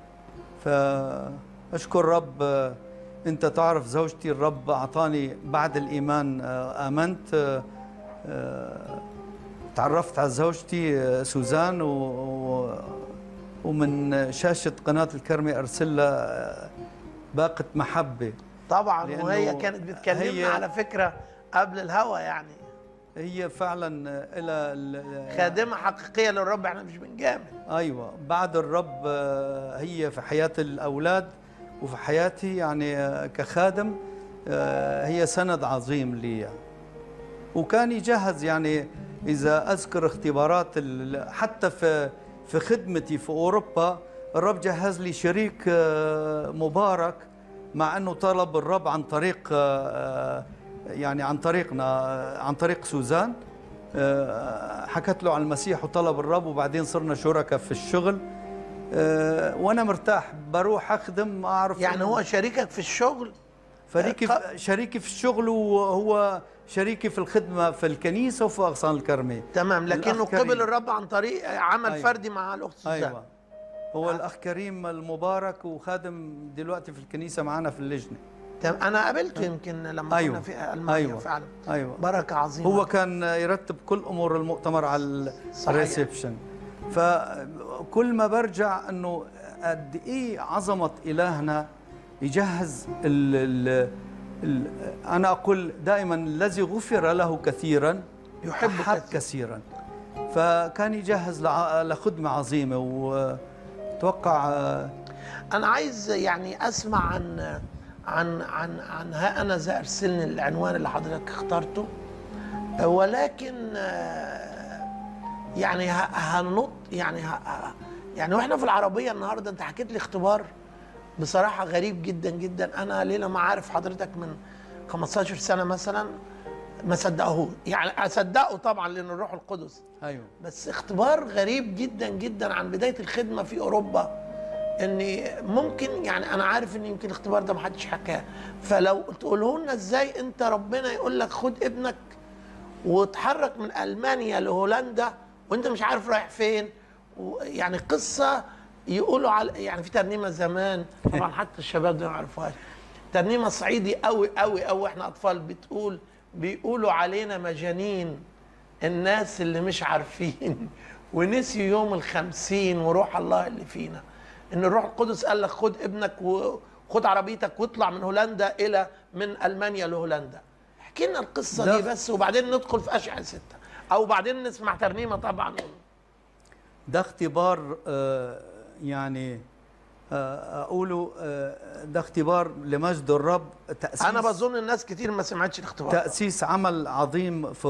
فاشكر رب آه، انت تعرف زوجتي الرب اعطاني بعد الايمان آه، امنت آه، آه، تعرفت على زوجتي آه، سوزان و و- ومن شاشة قناة الكرمة أرسل لها آه، باقة محبة طبعا لأنه وهي كانت بتكلمنا هي- على فكره قبل الهوا يعني هي فعلا آه، إلى خادمه حقيقيه للرب احنا مش بنجامل ايوه بعد الرب آه، هي في حياه الاولاد وفي حياتي يعني آه، كخادم آه، هي سند عظيم لي يعني. وكان يجهز يعني اذا اذكر اختبارات ال- حتى في في خدمتي في اوروبا الرب جهز لي شريك آه، مبارك مع انه طلب الرب عن طريق آه، آه، يعني عن طريقنا آه، عن طريق سوزان آه، حكت له عن المسيح وطلب الرب وبعدين صرنا شركاء في الشغل آه، وانا مرتاح بروح اخدم ما اعرف يعني إنه- هو شريكك في الشغل فريقي ق- في شريكي في الشغل وهو شريكي في الخدمه في الكنيسه وفي اغصان الكرمه تمام لكنه الأخ كريم. قبل الرب عن طريق عمل أيوة. فردي مع الاخت سوزان ايوه هو الاخ كريم المبارك وخادم دلوقتي في الكنيسه معنا في اللجنه تمام انا قابلته يمكن لما أيوة. كنا في المانيا أيوة. فعلا ايوه بركه عظيمه هو كان يرتب كل امور المؤتمر على صحيح. الريسبشن فكل ما برجع انه قد ايه عظمه الهنا يجهز ال ال ال انا اقول دائما الذي غفر له كثيرا يحب أحب كثير. كثيرا فكان يجهز لع- لخدمه عظيمه وتوقع انا عايز يعني اسمع عن عن عن عن ها انا ذا ارسلني العنوان اللي حضرتك اخترته ولكن آه، يعني ه- هنط يعني ه- ه- يعني واحنا في العربيه النهارده انت حكيت لي اختبار بصراحه غريب جدا جدا انا ليله ما عارف حضرتك من 15 سنه مثلا ما صدقهوش يعني اصدقه طبعا لان الروح القدس ايوه بس اختبار غريب جدا جدا عن بدايه الخدمه في اوروبا ان ممكن يعني انا عارف ان يمكن الاختبار ده محدش حكاه فلو تقوله لنا ازاي انت ربنا يقول لك خد ابنك وتحرك من المانيا لهولندا وانت مش عارف رايح فين و- يعني قصه يقولوا على يعني في ترنيمه زمان طبعا حتى الشباب ده ما يعرفوهاش ترنيمه صعيدي قوي قوي قوي احنا اطفال بتقول بيقولوا علينا مجانين الناس اللي مش عارفين ونسيوا يوم الخمسين وروح الله اللي فينا ان الروح القدس قال لك خد ابنك وخد عربيتك واطلع من هولندا الى من المانيا لهولندا احكي لنا القصه ده- دي بس وبعدين ندخل في اشعه سته او بعدين نسمع ترنيمه طبعا ده اختبار آه، يعني آه، اقوله آه، ده اختبار لمجد الرب تأسيس انا بظن الناس كتير ما سمعتش الاختبار ده. تأسيس عمل عظيم في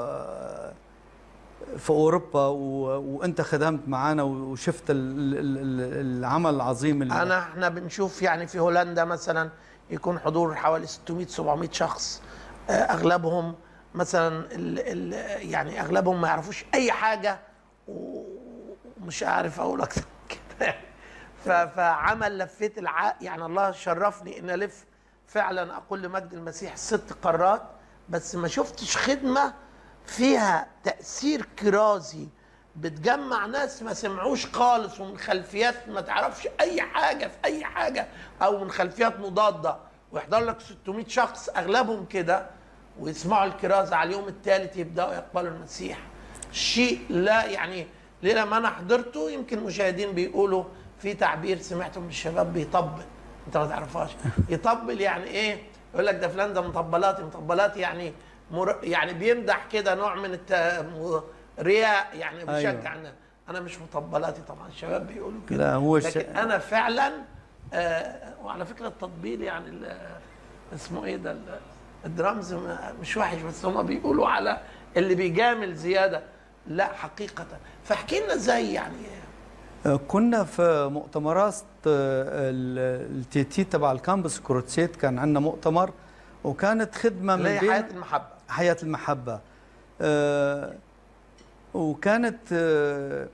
في اوروبا و... وانت خدمت معانا وشفت ال... ال... ال- العمل العظيم اللي انا احنا بنشوف يعني في هولندا مثلا يكون حضور حوالي 600 700 شخص آه، اغلبهم مثلا ال ال يعني اغلبهم ما يعرفوش اي حاجه و- ومش عارف اقول اكتر من كده ف- فعمل لفيت الع يعني الله شرفني ان الف فعلا اقول لمجد المسيح ست قارات بس ما شفتش خدمه فيها تاثير كرازي بتجمع ناس ما سمعوش خالص ومن خلفيات ما تعرفش اي حاجه في اي حاجه او من خلفيات مضاده ويحضر لك 600 شخص اغلبهم كده ويسمعوا الكرازه على اليوم الثالث يبداوا يقبلوا المسيح شيء لا يعني ليه لما انا حضرته يمكن المشاهدين بيقولوا في تعبير سمعته من الشباب بيطبل انت ما تعرفهاش يطبل يعني ايه يقول لك ده فلان ده مطبلاتي مطبلاتي يعني مر... يعني بيمدح كده نوع من الت... م- رياء يعني بيشجع أيوة. أيوة. انا مش مطبلاتي طبعا الشباب بيقولوا كده لا هو الش... لكن انا فعلا آه وعلى فكره التطبيل يعني ال- اسمه ايه ده ال- الدرامز ما- مش وحش بس هم بيقولوا على اللي بيجامل زياده لا حقيقه فاحكي لنا ازاي يعني كنا في مؤتمرات التي تي تبع الكامبس كروتسيت كان عندنا مؤتمر وكانت خدمه اللي من هي بين حياه المحبه حياة المحبة آه، وكانت آه،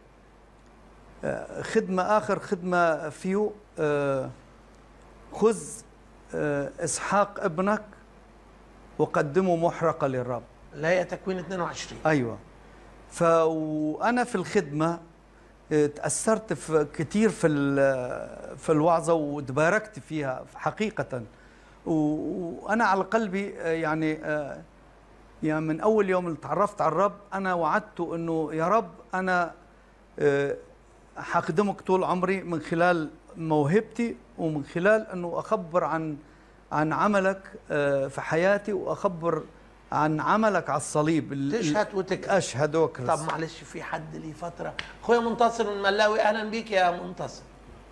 آه، خدمة آخر خدمة فيو آه، خذ آه، اسحاق ابنك وقدمه محرقه للرب اللي هي تكوين 22 ايوه ف وانا في الخدمه آه، تاثرت في كثير في ال- في الوعظه وتباركت فيها حقيقه و- وانا على قلبي آه، يعني آه، يعني من اول يوم اللي تعرفت على الرب انا وعدته انه يا رب انا آه، حخدمك طول عمري من خلال موهبتي ومن خلال انه اخبر عن عن عملك آه، في حياتي واخبر عن عملك على الصليب ال- تشهد وتكذب اشهد واكرز طب معلش في حد ليه فتره اخويا منتصر من ملاوي اهلا بيك يا منتصر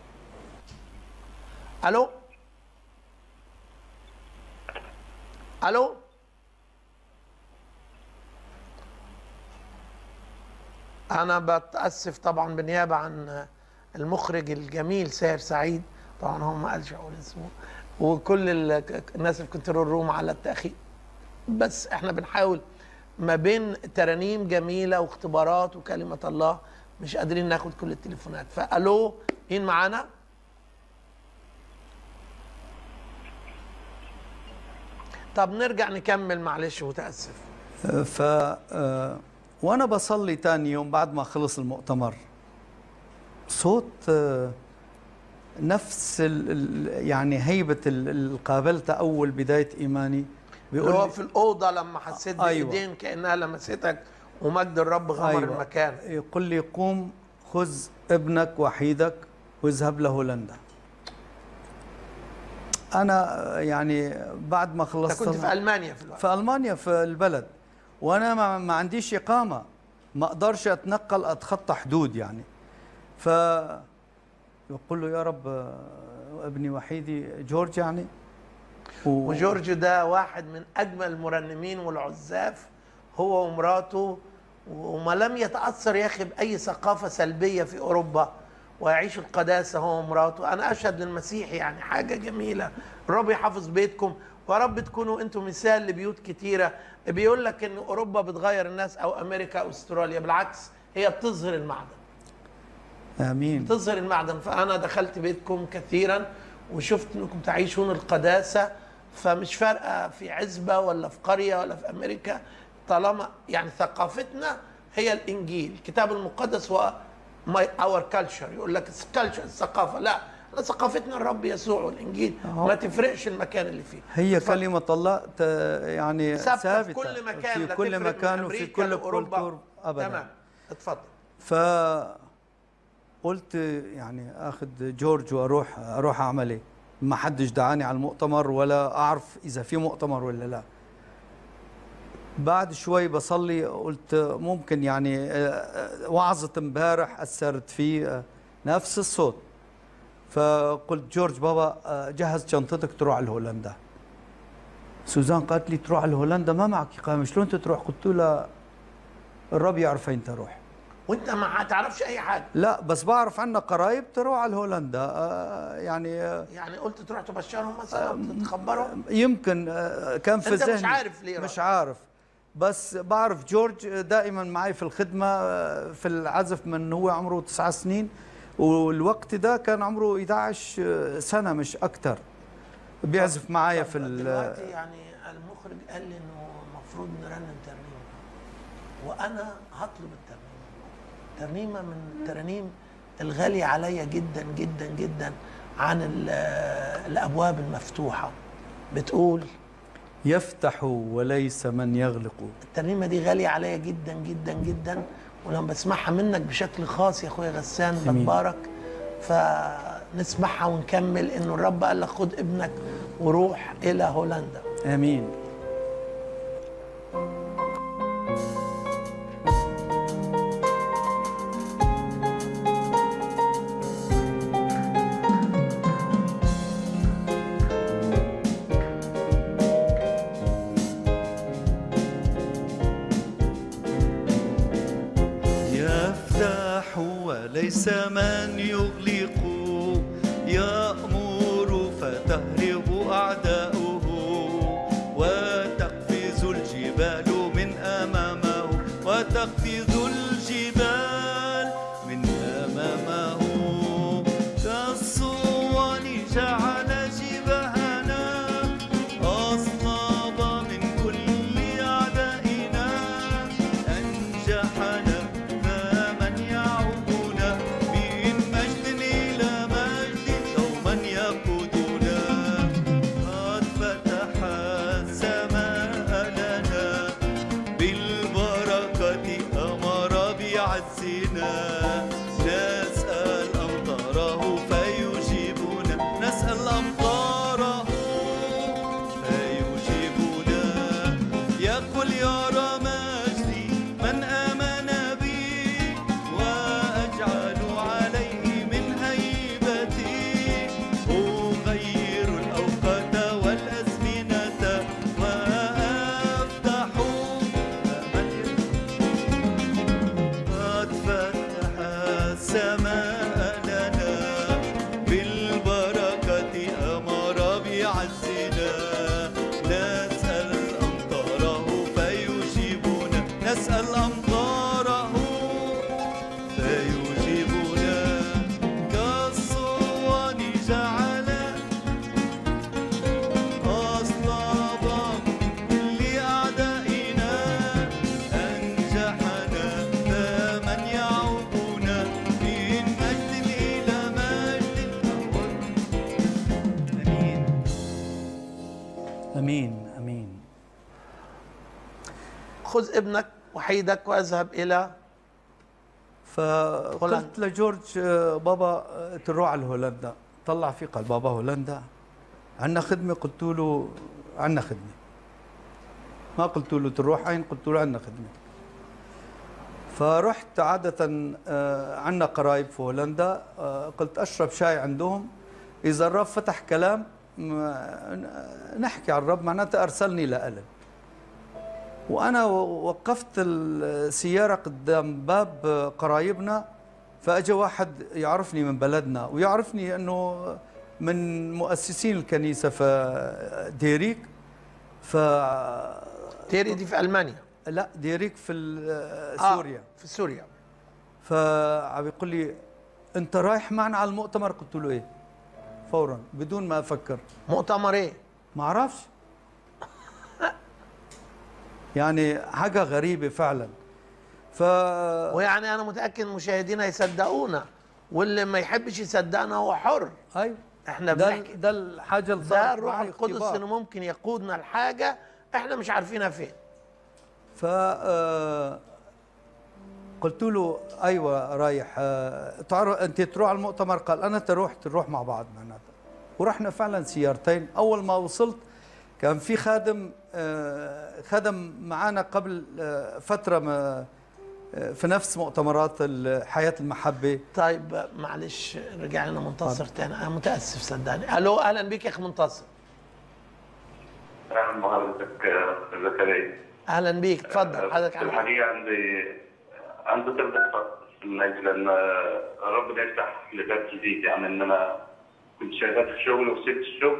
الو الو انا بتاسف طبعا بالنيابه عن المخرج الجميل ساهر سعيد طبعا هو ما قالش اقول اسمه وكل ال- الناس في كنترول روم على التاخير بس احنا بنحاول ما بين ترانيم جميله واختبارات وكلمه الله مش قادرين ناخد كل التليفونات فالو مين معانا طب نرجع نكمل معلش متاسف ف آه، وانا بصلي تاني يوم بعد ما خلص المؤتمر صوت آه، نفس ال ال يعني هيبه ال- اللي قابلتها اول بدايه ايماني اللي هو لي- في الاوضه لما حسيت أيوة. بايدين كانها لمستك ومجد الرب غمر أيوة. المكان يقول لي قوم خذ ابنك وحيدك واذهب لهولندا انا يعني بعد ما انت خلصت كنت في المانيا في الوقت في المانيا في البلد وانا ما, ما عنديش اقامه ما اقدرش اتنقل اتخطى حدود يعني ف يقول له يا رب آه، ابني وحيدي جورج يعني و... وجورج ده واحد من اجمل المرنمين والعزاف هو ومراته وما لم يتاثر يا اخي باي ثقافه سلبيه في اوروبا ويعيش القداسه هو ومراته انا اشهد للمسيح يعني حاجه جميله الرب يحافظ بيتكم ويا رب تكونوا انتم مثال لبيوت كتيره بيقول لك ان اوروبا بتغير الناس او امريكا او استراليا بالعكس هي بتظهر المعدن امين تظهر المعدن فانا دخلت بيتكم كثيرا وشفت انكم تعيشون القداسه فمش فارقه في عزبه ولا في قريه ولا في امريكا طالما يعني ثقافتنا هي الانجيل الكتاب المقدس هو ماي اور كلتشر يقول لك الكلتشر الثقافه لا احنا ثقافتنا الرب يسوع والانجيل ما تفرقش المكان اللي فيه هي اتفضل. كلمه الله ت... يعني ثابته ثابته في كل مكان في لا كل تفرق من مكان وفي أمريكا كل لأوروبا. كولتور ابدا تمام اتفضل ف قلت يعني اخذ جورج واروح اروح اعمل ايه؟ ما حدش دعاني على المؤتمر ولا اعرف اذا في مؤتمر ولا لا. بعد شوي بصلي قلت ممكن يعني آه، آه، وعظة امبارح اثرت فيه آه، نفس الصوت. فقلت جورج بابا آه، جهز شنطتك تروح على هولندا. سوزان قالت لي تروح على هولندا ما معك اقامه شلون تروح؟ قلت لها الرب يعرف اين تروح. وانت ما تعرفش اي حاجه لا بس بعرف عنا قرايب تروح على هولندا آه، يعني آه، يعني قلت تروح تبشرهم مثلا تخبرهم يمكن آه، كان في أنت مش ذهني عارف ليه مش رأيك. عارف بس بعرف جورج دائما معي في الخدمة آه، في العزف من هو عمره تسعة سنين والوقت ده كان عمره 11 سنة مش أكتر بيعزف معايا في ال- دلوقتي يعني المخرج قال لي انه المفروض نرنم ترنيمه وانا هطلب الترنيمه ترنيمه من الترانيم الغاليه عليا جدا جدا جدا عن ال- الابواب المفتوحه بتقول يفتح وليس من يغلق الترنيمه دي غاليه عليا جدا جدا جدا ولما بسمعها منك بشكل خاص يا اخويا غسان أمين. بتبارك فنسمعها ونكمل انه الرب قال لك خد ابنك وروح الى هولندا آمين يفتح وليس من يغلق يأمر فتهرب أعداؤه وتقفز الجبال من أمامه وتقفز الجبال من أمامه كالصوان جعل جبهنا امين امين خذ ابنك وحيدك واذهب الى فقلت هولندا. لجورج آه، بابا آه، تروح على هولندا طلع في قال بابا هولندا عندنا خدمه قلت له عندنا خدمه ما قلت له تروح عين قلت له عندنا خدمه فرحت عادة آه، عندنا قرايب في هولندا آه، قلت أشرب شاي عندهم إذا الرب فتح كلام ما- نحكي عن الرب معناته أرسلني لألم وانا وقفت السياره قدام باب قرايبنا فاجى واحد يعرفني من بلدنا ويعرفني انه من مؤسسين الكنيسه في ديريك ف تيري دي في المانيا لا ديريك في ال- آه، سوريا في سوريا فعم يقول لي انت رايح معنا على المؤتمر قلت له ايه فورا بدون ما افكر مؤتمر ايه ما اعرفش يعني حاجه غريبه فعلا ف ويعني انا متاكد مشاهدينا يصدقونا واللي ما يحبش يصدقنا هو حر ايوه احنا ده بنحكي ده الحاجه اللي ده صارت الروح معي القدس اختبار. انه ممكن يقودنا لحاجه احنا مش عارفينها فين ف آه، قلت له ايوه رايح آه، تعرف انت تروح على المؤتمر قال انا تروح تروح مع بعض معناتها ورحنا فعلا سيارتين اول ما وصلت كان في خادم آه، خدم معنا قبل آه، فتره ما آه، في نفس مؤتمرات ال- حياه المحبه طيب معلش رجع لنا منتصر تاني انا متاسف صدقني الو اهلا بيك يا اخ منتصر اهلا بحضرتك يا أستاذ زكريا اهلا بيك اتفضل حضرتك في عن الحقيقه عندي عندي طلبة خاصة من اجل ان ربنا يفتح لي باب جديد يعني ان انا كنت شغال في شغل وسبت الشغل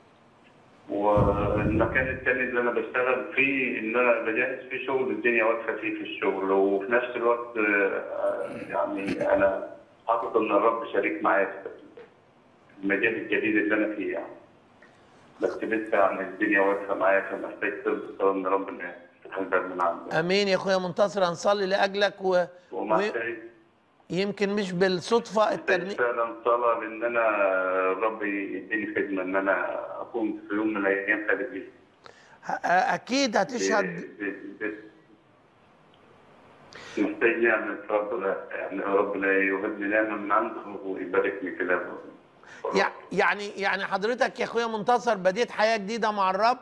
والمكان الثاني اللي انا بشتغل فيه ان انا بجهز فيه شغل الدنيا واقفه فيه في الشغل وفي نفس الوقت آه، يعني انا حاطط ان الرب شريك معايا في المجال الجديد اللي انا فيه يعني بس لسه يعني الدنيا واقفه معايا فمحتاج طلب الصلاه ان ربنا يفتح الباب من عنده امين يا اخويا منتصر هنصلي لاجلك و... ومحتاج ويمكن مش بالصدفه الترنيم فعلا صلاه لان انا الرب يديني خدمه ان انا اكون في يوم من الايام خارج اكيد هتشهد محتاج نعمة ربنا يعني ربنا يوهبني نعمة من عنده ويباركني كده يع- يعني يعني حضرتك يا اخويا منتصر بديت حياه جديده مع الرب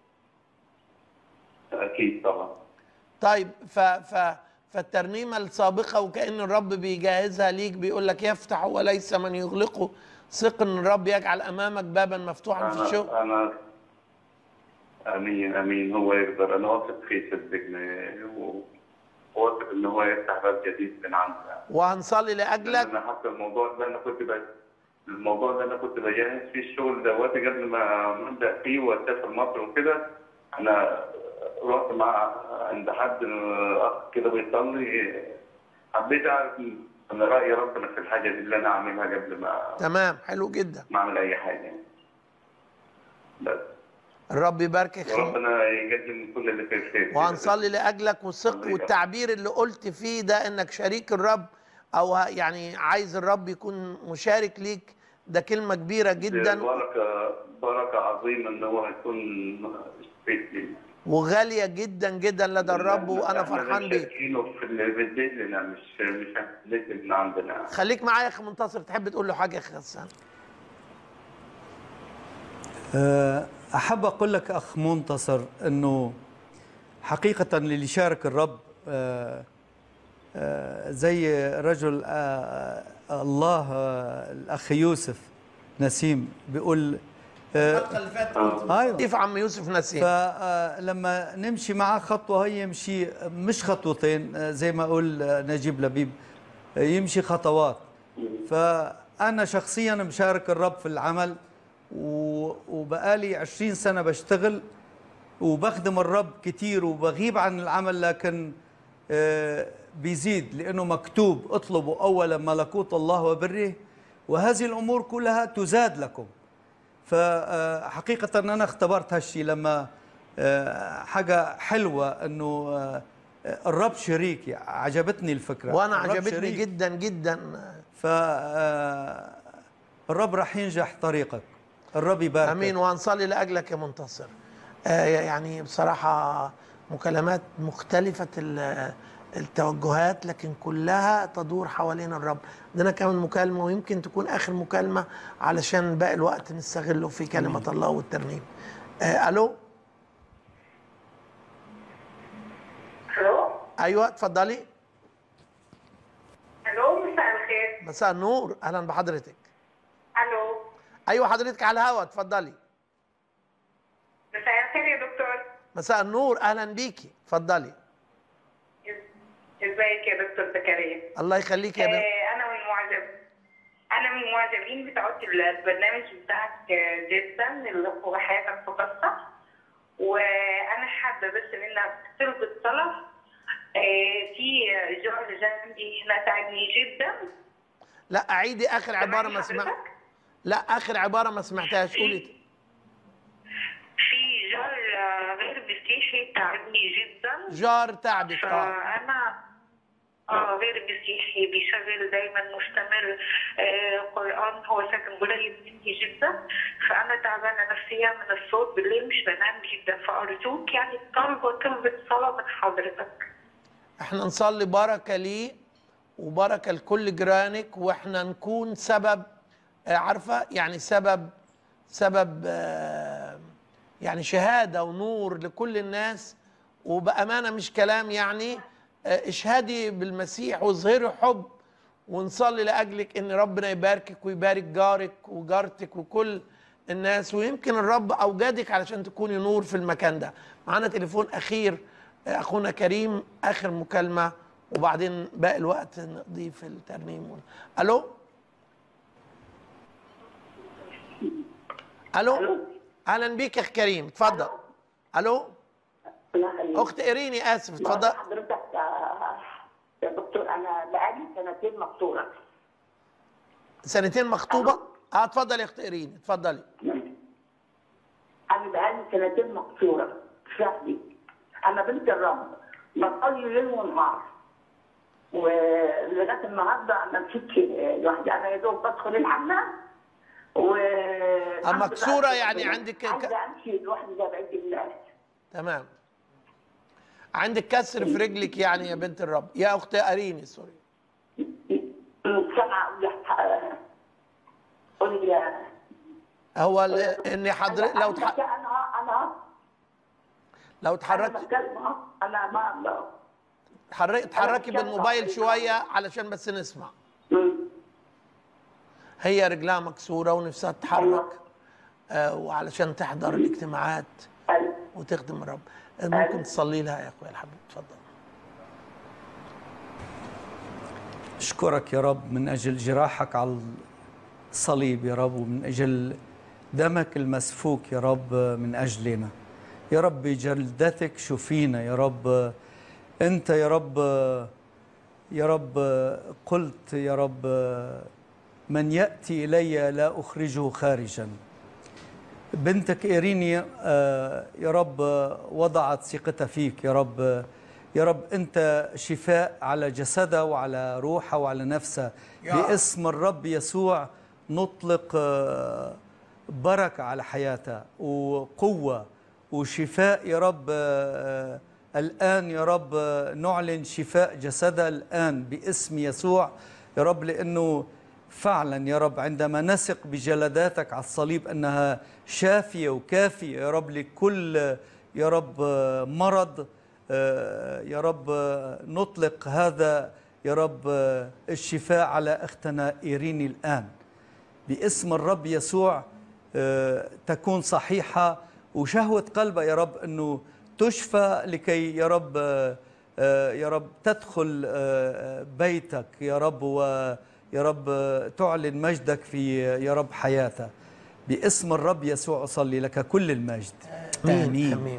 أكيد طبعا طيب ف ف فالترنيمه السابقه وكان الرب بيجهزها ليك بيقول لك يفتح وليس من يغلقه ثق ان الرب يجعل امامك بابا مفتوحا في الشغل أنا أنا آمين آمين هو يقدر أنا واثق فيه صدقني وواثق إن هو يفتح باب جديد من عنده يعني. وهنصلي لاجلك انا حتى الموضوع ده انا كنت ب... الموضوع ده انا كنت بجهز فيه الشغل دوت قبل ما نبدا فيه واسافر مصر وكده انا رحت مع عند حد اخ كده بيصلي حبيت اعرف ان راي ربنا في الحاجه دي اللي انا اعملها قبل ما تمام حلو جدا ما اعمل اي حاجه يعني. بس الرب يباركك يا أخي. وربنا يقدم كل اللي في الخير وهنصلي لاجلك والثق والتعبير اللي قلت فيه ده انك شريك الرب او ه- يعني عايز الرب يكون مشارك ليك ده كلمه كبيره جدا بركه بركه عظيمه ان هو يكون شريك لي وغاليه جدا جدا لدى الرب وانا فرحان بيك شايفينه في اللي بيدي لنا مش مش هنسلك من عندنا خليك معايا يا اخي منتصر تحب تقول له حاجه يا اخي غسان آه، أحب أقول لك أخ منتصر أنه حقيقة للي شارك الرب آه، آه، زي رجل آه، آه، الله آه، الأخ يوسف نسيم بيقول الحلقه اللي فاتت ايوه كيف عم يوسف نسيم فلما نمشي معاه خطوه هي يمشي مش خطوتين آه، زي ما اقول آه، نجيب لبيب آه، يمشي خطوات فانا شخصيا مشارك الرب في العمل و- وبقالي 20 سنه بشتغل وبخدم الرب كتير وبغيب عن العمل لكن آه، بيزيد لانه مكتوب اطلبوا اولا ملكوت الله وبره وهذه الامور كلها تزاد لكم فحقيقة أنا اختبرت هالشيء لما آه، حاجة حلوة أنه آه، الرب شريكي عجبتني الفكرة وانا الرب عجبتني شريك. جدا جدا ف آه، الرب راح ينجح طريقك الرب يبارك امين وهنصلي لاجلك يا منتصر آه، يعني بصراحة مكالمات مختلفة ال- التوجهات لكن كلها تدور حوالين الرب عندنا كمان مكالمة ويمكن تكون آخر مكالمة علشان باقي الوقت نستغله في كلمة الله والترنيم آه، ألو الو أيوة اتفضلي الو مساء الخير مساء النور أهلا بحضرتك الو أيوة حضرتك على الهوا اتفضلي مساء الخير يا دكتور مساء النور أهلا بيكي اتفضلي ازيك يا دكتور زكريا الله يخليك يا بنت آه، انا من المعجب انا من المعجبين بتوع البرنامج بتاعك آه، جدا اللي هو حياتك في قصه وانا حابه بس ان انا تلقي الطلب آه، في جار جنبي هنا تعبني جدا لا أعيدي آخر عبارة ما سمعت لا آخر عبارة ما سمعتهاش قولي في جار آه، غير مسيحي تعبني جدا جار تعبك اه فانا اه غير مسيحي بيشغل دايما مستمر آه قران هو ساكن قريب مني جدا فانا تعبانه نفسيا من الصوت بالليل مش بنام جدا فارجوك يعني طلبه طلبه صلاه من حضرتك احنا نصلي بركه ليه وبركه لكل جيرانك واحنا نكون سبب آه، عارفه يعني سبب سبب آه، يعني شهاده ونور لكل الناس وبامانه مش كلام يعني آه، اشهدي بالمسيح واظهري حب ونصلي لاجلك ان ربنا يباركك ويبارك جارك وجارتك وكل الناس ويمكن الرب اوجدك علشان تكوني نور في المكان ده معانا تليفون اخير آه، اخونا كريم اخر مكالمه وبعدين باقي الوقت نقضيه في الترنيم الو الو اهلا بيك يا اخ كريم اتفضل الو اخت ايريني اسف اتفضل حضرتك يا- يا دكتور انا بقالي سنتين مقصوره سنتين مخطوبه اه اتفضل يا اخت ايريني اتفضلي انا بقالي سنتين مقصوره شهري انا بنت الرب بصلي ليل ونهار ولغايه النهارده انا مشيت لوحدي انا يا دوب بدخل الحمام و أما مكسورة يعني عندك ك- عايزه امشي لوحدي زي بقيه الناس تمام عندك كسر في رجلك يعني يا بنت الرب يا اخت اريني سوري سامعه قولي قولي يا هو ال- ان حضرتك لو تح... انا انا لو انا اتحركت بتكلم أهو. انا ما اتحرك اتحركي بتكلم بالموبايل أهو. شويه علشان بس نسمع هي رجلها مكسوره ونفسها تتحرك آه وعلشان تحضر الاجتماعات وتخدم الرب آه، ممكن تصلي لها يا اخويا الحبيب اتفضل أشكرك يا رب من أجل جراحك على الصليب يا رب ومن أجل دمك المسفوك يا رب من أجلنا يا رب بجلدتك شفينا يا رب أنت يا رب يا رب قلت يا رب من يأتي إلي لا أخرجه خارجا بنتك إيريني آه، يا رب وضعت ثقتها فيك يا رب يا رب أنت شفاء على جسدها وعلى روحها وعلى نفسها يا. باسم الرب يسوع نطلق آه، بركة على حياتها وقوة وشفاء يا رب آه، الآن يا رب آه، نعلن شفاء جسدها الآن باسم يسوع يا رب لأنه فعلا يا رب عندما نثق بجلداتك على الصليب انها شافيه وكافيه يا رب لكل يا رب مرض آه، يا رب نطلق هذا يا رب الشفاء على اختنا ايريني الان باسم الرب يسوع آه، تكون صحيحه وشهوه قلبها يا رب انه تشفى لكي يا رب آه، آه، يا رب تدخل آه، بيتك يا رب ويا رب آه، تعلن مجدك في يا رب حياتها باسم الرب يسوع اصلي لك كل المجد امين امين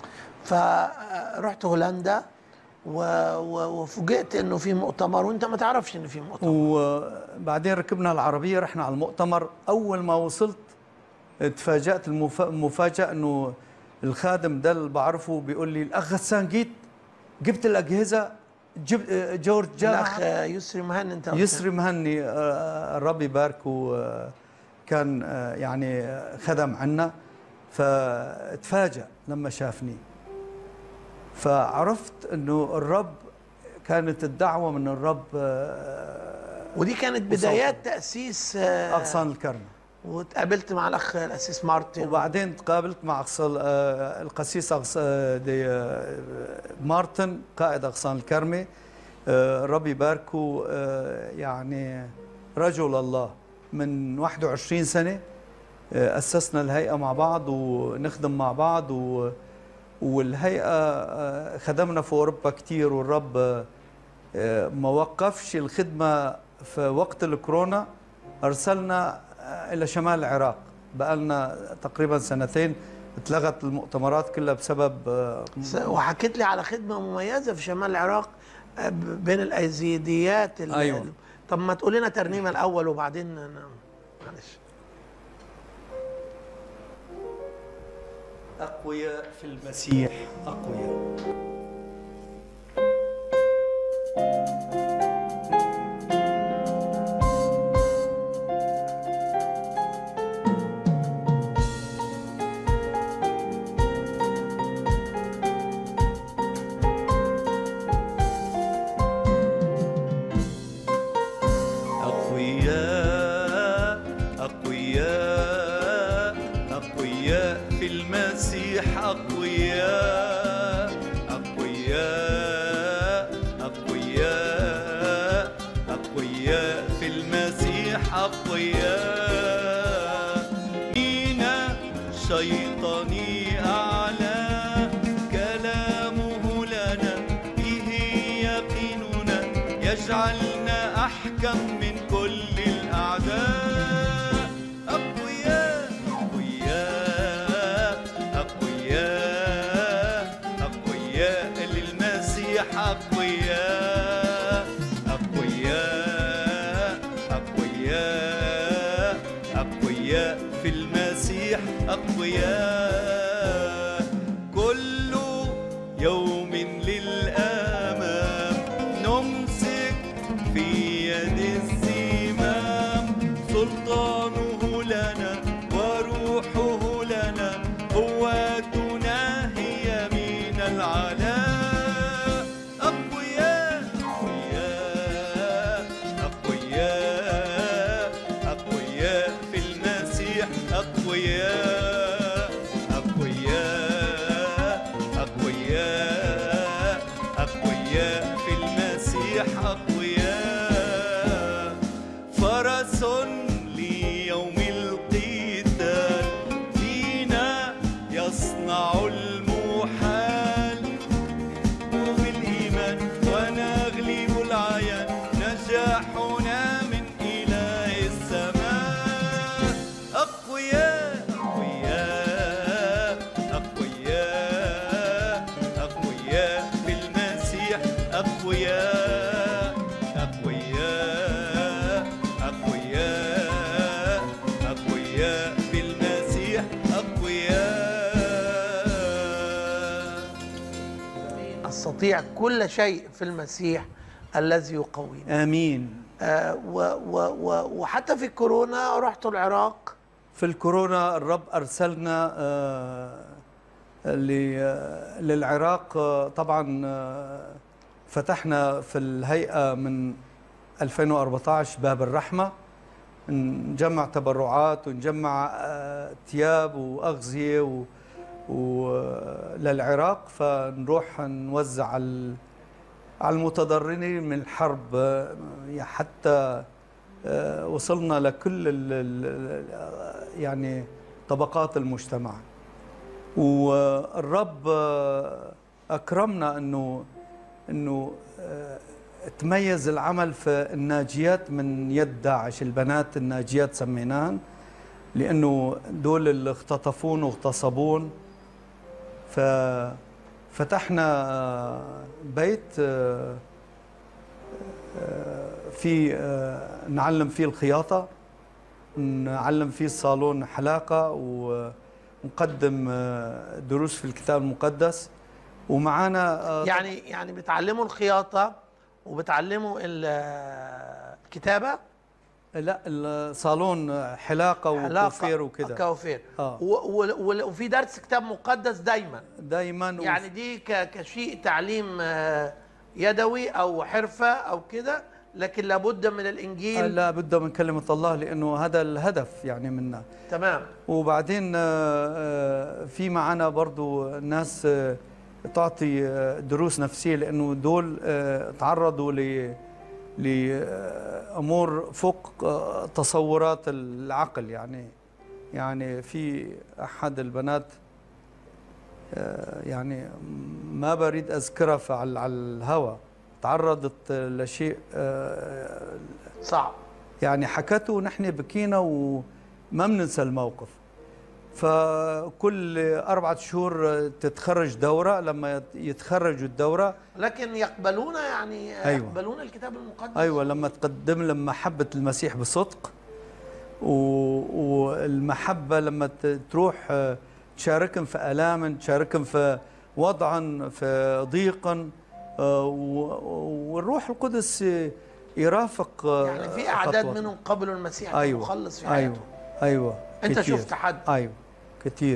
فرحت هولندا و... و... وفوجئت انه في مؤتمر وانت ما تعرفش ان في مؤتمر وبعدين ركبنا العربيه رحنا على المؤتمر اول ما وصلت تفاجات المف- المفاجاه انه الخادم ده اللي بعرفه بيقول لي الاخ غسان جيت جبت الاجهزه جبت جورج جاء الاخ يسري مهني انت قلت. يسري مهني آه، الرب يباركه آه، كان آه، يعني آه، خدم عنا فتفاجأ لما شافني فعرفت انه الرب كانت الدعوه من الرب آه، ودي كانت بدايات تاسيس آه، اغصان الكرمه وتقابلت مع الاخ الاسيس مارتن وبعدين تقابلت مع أغصان آه، القسيس أغص- آه، دي آه، مارتن قائد اغصان الكرمه آه، ربي يباركه آه، يعني رجل الله من 21 سنه آه، اسسنا الهيئه مع بعض ونخدم مع بعض و والهيئه آه، خدمنا في اوروبا كتير والرب آه، آه، ما وقفش الخدمه في وقت الكورونا ارسلنا آه، الى شمال العراق بقالنا تقريبا سنتين اتلغت المؤتمرات كلها بسبب آه، س- وحكيت لي على خدمه مميزه في شمال العراق آه، ب- بين الايزيديات ال- أيوة. ال- طب ما تقول لنا ترنيمه الاول وبعدين ن- معلش اقوياء في المسيح اقوياء أقوياء أقوياء أقوياء في المسيح أقوياء أقوياء أقوياء أقوياء في المسيح أقوياء مينا شيطاني أعلى كلامه لنا به يقيننا يجعلنا أحكم من كل الأعداء أقوياء أقوياء أقوياء أقوياء للمسيح أقوياء أقوياء أقوياء أقوياء في المسيح أقوياء كل يوم للأمام نمسك في يد الزمام سلطانه لنا وروحه لنا قوتنا هي من العلاء أقوياء أقوياء أقوياء أقوياء في المسيح أقوياء أقوياء أقوياء أقوياء في المسيح أقوياء فرس ليوم القتال فينا يصنع المحال بالإيمان ونغلب العيان نجاحنا من إله السماء أقوياء أقوياء أقوياء أقوياء بالمسيح أقوياء أقوياء أقوياء أقوياء بالمسيح أقوياء استطيع كل شيء في المسيح الذي يقوينا امين آه و و و وحتى في الكورونا رحت العراق في الكورونا الرب ارسلنا آه، ل- آه، للعراق آه، طبعا آه، فتحنا في الهيئه من 2014 باب الرحمه نجمع تبرعات ونجمع آه، ثياب واغذيه و و- للعراق فنروح نوزع على ال- على المتضررين من الحرب آه، حتى آه، وصلنا لكل ال ال يعني طبقات المجتمع والرب آه، اكرمنا انه انه آه، تميز العمل في الناجيات من يد داعش البنات الناجيات سميناهن لانه دول اللي اختطفون واغتصبون ففتحنا آه، بيت آه، آه، في آه، نعلم فيه الخياطة نعلم فيه الصالون حلاقة ونقدم آه، دروس في الكتاب المقدس ومعانا آه، يعني يعني بتعلموا الخياطه وبتعلموا ال- الكتابه لا الصالون حلاقه حلاقة، وكوفير وكده كوافير اه و- و- و- وفي درس كتاب مقدس دايما دايما يعني دي ك- كشيء تعليم آه، يدوي او حرفه او كده لكن لابد من الانجيل لا بده من كلمه الله لانه هذا الهدف يعني منا تمام وبعدين آه، آه، في معنا برضو ناس آه، تعطي آه، دروس نفسيه لانه دول آه، تعرضوا ل لامور فوق آه، تصورات العقل يعني يعني في احد البنات آه، يعني ما بريد اذكرها في- على على الهوى تعرضت لشيء آه، صعب يعني حكته ونحن بكينا وما بننسى الموقف فكل أربعة شهور تتخرج دورة لما يتخرجوا الدورة لكن يقبلون يعني آه، أيوة. يقبلون الكتاب المقدس أيوة لما تقدم لهم محبة المسيح بصدق و- والمحبة لما ت- تروح آه، تشاركهم في آلام تشاركهم في وضعا في ضيقا آه، و- والروح القدس يرافق آه، يعني في اعداد خطوة. منهم قبلوا المسيح ايوه كمخلص في ايوه حياتهم ايوه أنت كتير. شفت حد؟ ايوه كثير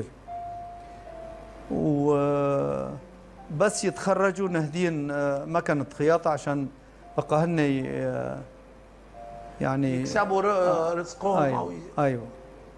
و بس يتخرجوا نهدين آه، مكنة خياطة عشان بقى هن آه، يعني يكسبوا ر- رزقهم ايوه أو ي- ايوه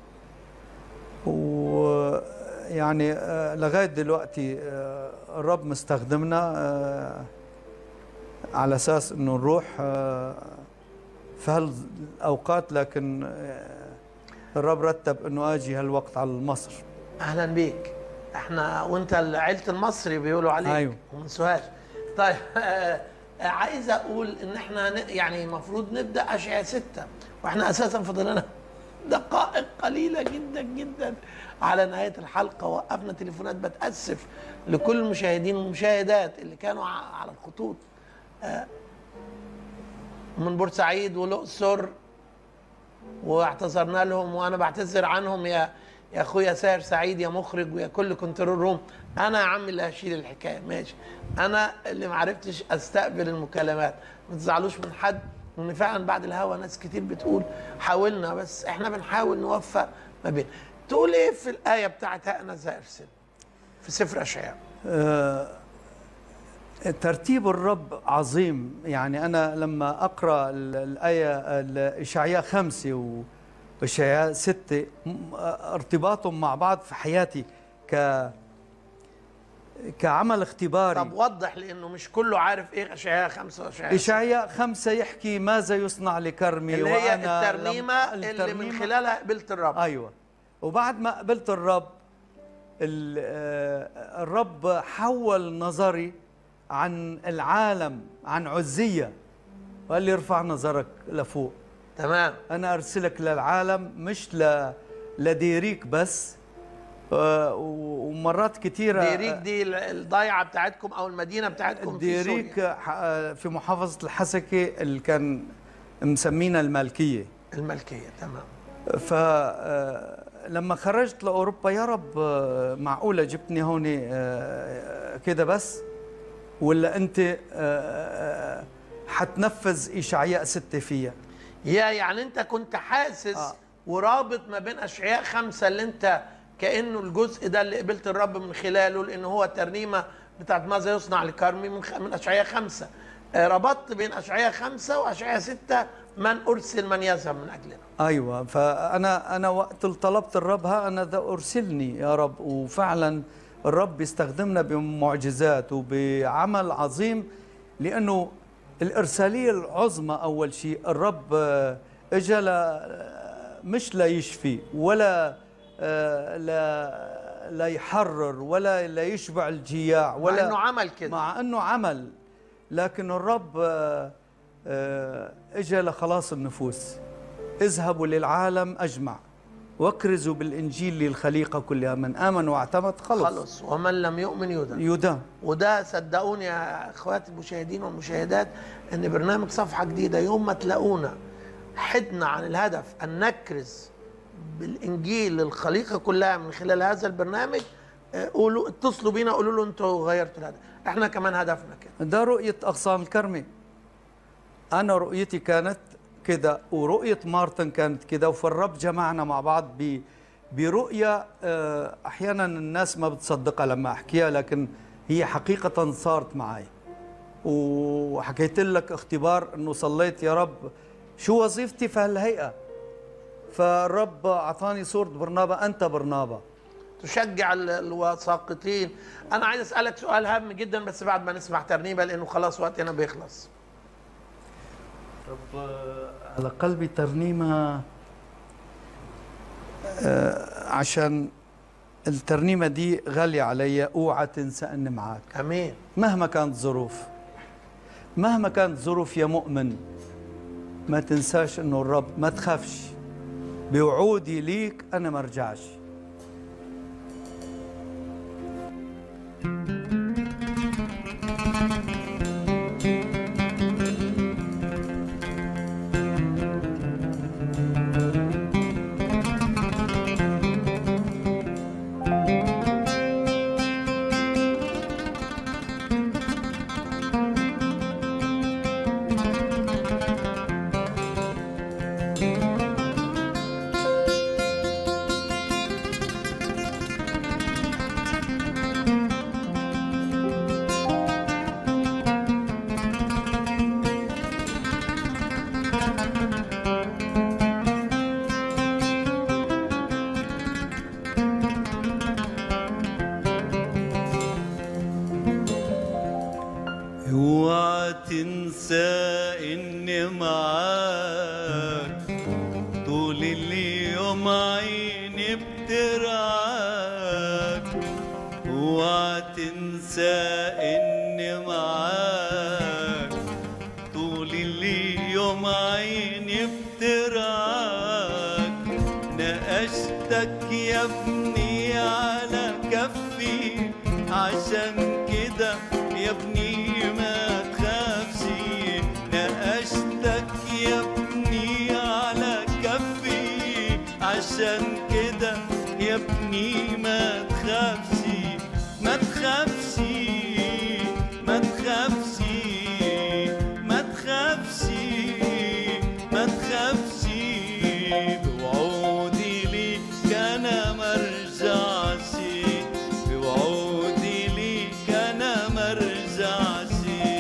و يعني آه، لغايه دلوقتي آه، الرب مستخدمنا آه، على اساس انه نروح آه، في هالاوقات لكن آه، الرب رتب انه اجي هالوقت على مصر اهلا بيك احنا وانت عيله المصري بيقولوا عليك أيوة. ومن سوهاج طيب آه، عايز اقول ان احنا ن- يعني المفروض نبدا اشعه سته واحنا اساسا فاضل دقائق قليله جدا جدا على نهايه الحلقه وقفنا تليفونات بتاسف لكل المشاهدين والمشاهدات اللي كانوا ع- على الخطوط آه، من بورسعيد والاقصر واعتذرنا لهم وانا بعتذر عنهم يا يا اخويا ساهر سعيد يا مخرج ويا كل كنترول روم انا يا عم اللي هشيل الحكايه ماشي انا اللي ما عرفتش استقبل المكالمات ما تزعلوش من حد ان فعلا بعد الهوا ناس كتير بتقول حاولنا بس احنا بنحاول نوفق ما بين تقول ايه في الايه بتاعت ها انا ذا ارسل في سفر اشعياء آه، ترتيب الرب عظيم يعني أنا لما أقرأ ال- الآية ال- إشعياء خمسة وإشعياء ستة م- ارتباطهم مع بعض في حياتي ك كعمل اختباري طب وضح لانه مش كله عارف ايه اشعياء خمسه واشعياء إشعياء خمسة يحكي ماذا يصنع لكرمي اللي هي وأنا الترنيمه لم- اللي من الترنيمة- خلالها قبلت الرب ايوه وبعد ما قبلت الرب ال- آه، الرب حول نظري عن العالم عن عزيه وقال لي ارفع نظرك لفوق تمام انا ارسلك للعالم مش ل لديريك بس آه، و- ومرات كثيره ديريك دي ال- الضيعه بتاعتكم او المدينه بتاعتكم في سوريا ديريك ح- في محافظه الحسكه اللي كان مسمينا المالكيه الملكيه تمام فلما خرجت لاوروبا يا رب آه، معقوله جبتني هون آه، كده بس ولا انت آه، آه، حتنفذ اشعياء ستة فيها يا يعني انت كنت حاسس آه. ورابط ما بين اشعياء خمسه اللي انت كانه الجزء ده اللي قبلت الرب من خلاله لان هو الترنيمه بتاعت ماذا يصنع لكرمي من, خ... من اشعياء خمسه آه، ربطت بين اشعياء خمسه واشعياء سته من ارسل من يذهب من اجلنا ايوه فانا انا وقت اللي طلبت الرب ها انا ذا ارسلني يا رب وفعلا الرب يستخدمنا بمعجزات وبعمل عظيم لانه الارساليه العظمى اول شيء الرب آه، اجى ل- مش لا يشفي ولا آه، لا لا يحرر ولا لا يشبع الجياع ولا انه عمل كده. مع انه عمل لكن الرب آه، آه، اجى لخلاص النفوس اذهبوا للعالم اجمع واكرزوا بالانجيل للخليقه كلها من امن واعتمد خلص خلص ومن لم يؤمن يدن يدان وده صدقوني يا اخواتي المشاهدين والمشاهدات ان برنامج صفحه جديده يوم ما تلاقونا حدنا عن الهدف ان نكرز بالانجيل للخليقه كلها من خلال هذا البرنامج آه، قولوا اتصلوا بينا قولوا له انتوا غيرتوا الهدف احنا كمان هدفنا كده ده رؤيه اغصان الكرمه انا رؤيتي كانت كده ورؤية مارتن كانت كده فالرب جمعنا مع بعض ب برؤية آه، أحيانا الناس ما بتصدقها لما أحكيها لكن هي حقيقة صارت معي وحكيت لك اختبار أنه صليت يا رب شو وظيفتي في هالهيئة فالرب أعطاني صورة برنابا أنت برنابا تشجع ال- الوساقطين انا عايز اسالك سؤال هام جدا بس بعد ما نسمع ترنيمه لانه خلاص وقتنا بيخلص رب على قلبي ترنيمة آه، عشان الترنيمة دي غالية علي اوعى تنسى اني معاك امين مهما كانت ظروف مهما كانت ظروف يا مؤمن ما تنساش انه الرب ما تخافش بوعودي ليك انا ما ارجعش اوعى تنسى اني معاك طول اليوم عيني بترعاك اوعى تنسى اني معاك طول اليوم عيني بترعاك نقشتك يا ابني على كفي عشان كده يا ابني ما تخافش نقشتك يا ابني على كفي عشان كده يا ابني ما تخافش ما تخافش ما تخافش ما تخافش ما تخافش بوعودي ليك انا مرجعش بوعودي ليك انا مرجعش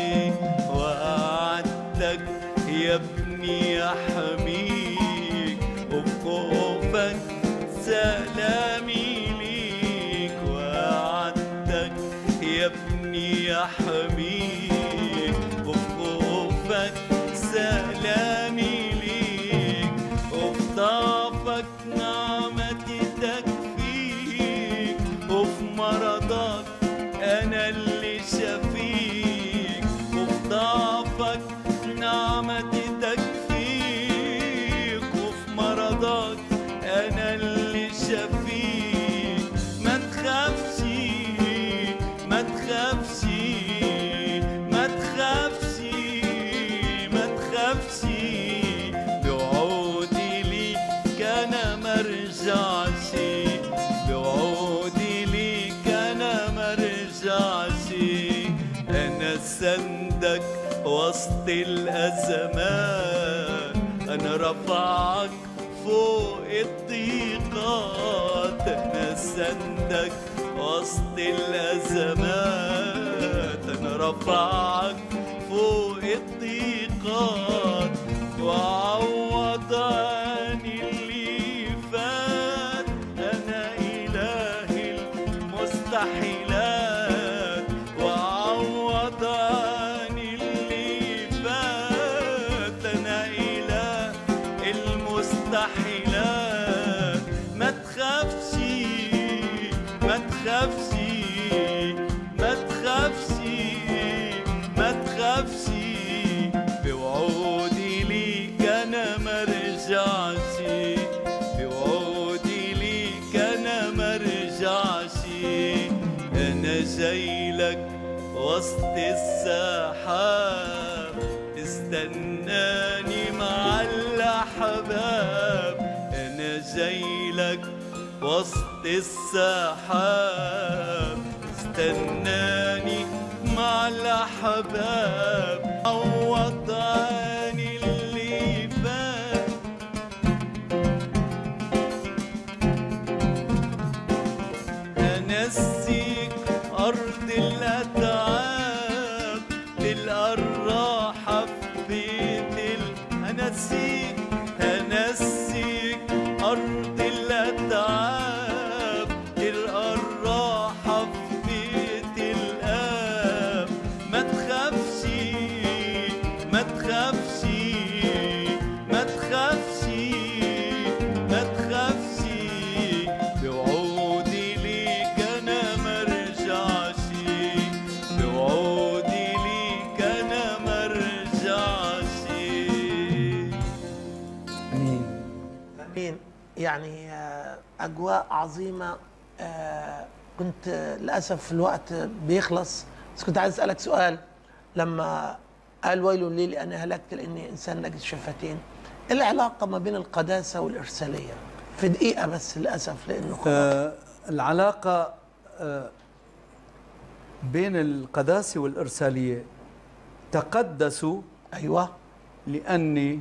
وعدتك يا ابني احميك وبخوفك سلامي ليك وعدتك يا ابني احميك وبخوفك سلامي ليك وفي ضعفك نعمتي تكفيك وفي مرضك انا اللي شفيك وفي ضعفك نعمتي تكفيك وفي مرضك انا اللي شفيك ما تخافش ما تخافش ما تخافش ما تخافش بوعودي ليك انا مرجعش بوعودي ليك انا مرجعش انا سندك وسط الازمات انا رفعك فوق الضيقات انا سندك وسط الازمات انا رفعك فوق الضيقات وعوض عن اللي فات انا اله المستحيلات وعوض عن اللي فات انا اله المستحيلات ما تخافش ما تخافش ما تخافش ما تخافش بوعودي ليك انا مرجعش بوعودي ليك انا مرجعش انا جايلك وسط السحاب استناني مع الاحباب انا جايلك وسط السحاب استناني مع الاحباب عوض عن اللي فات يعني آه، اجواء عظيمه آه، كنت آه، للاسف الوقت بيخلص بس كنت عايز اسالك سؤال لما قال ويل لي لاني هلكت لاني انسان نجس شفتين ايه العلاقه ما بين القداسه والارساليه في دقيقه بس للاسف لانه خلاص. آه، العلاقة آه، بين القداسة والإرسالية تقدسوا أيوة لأني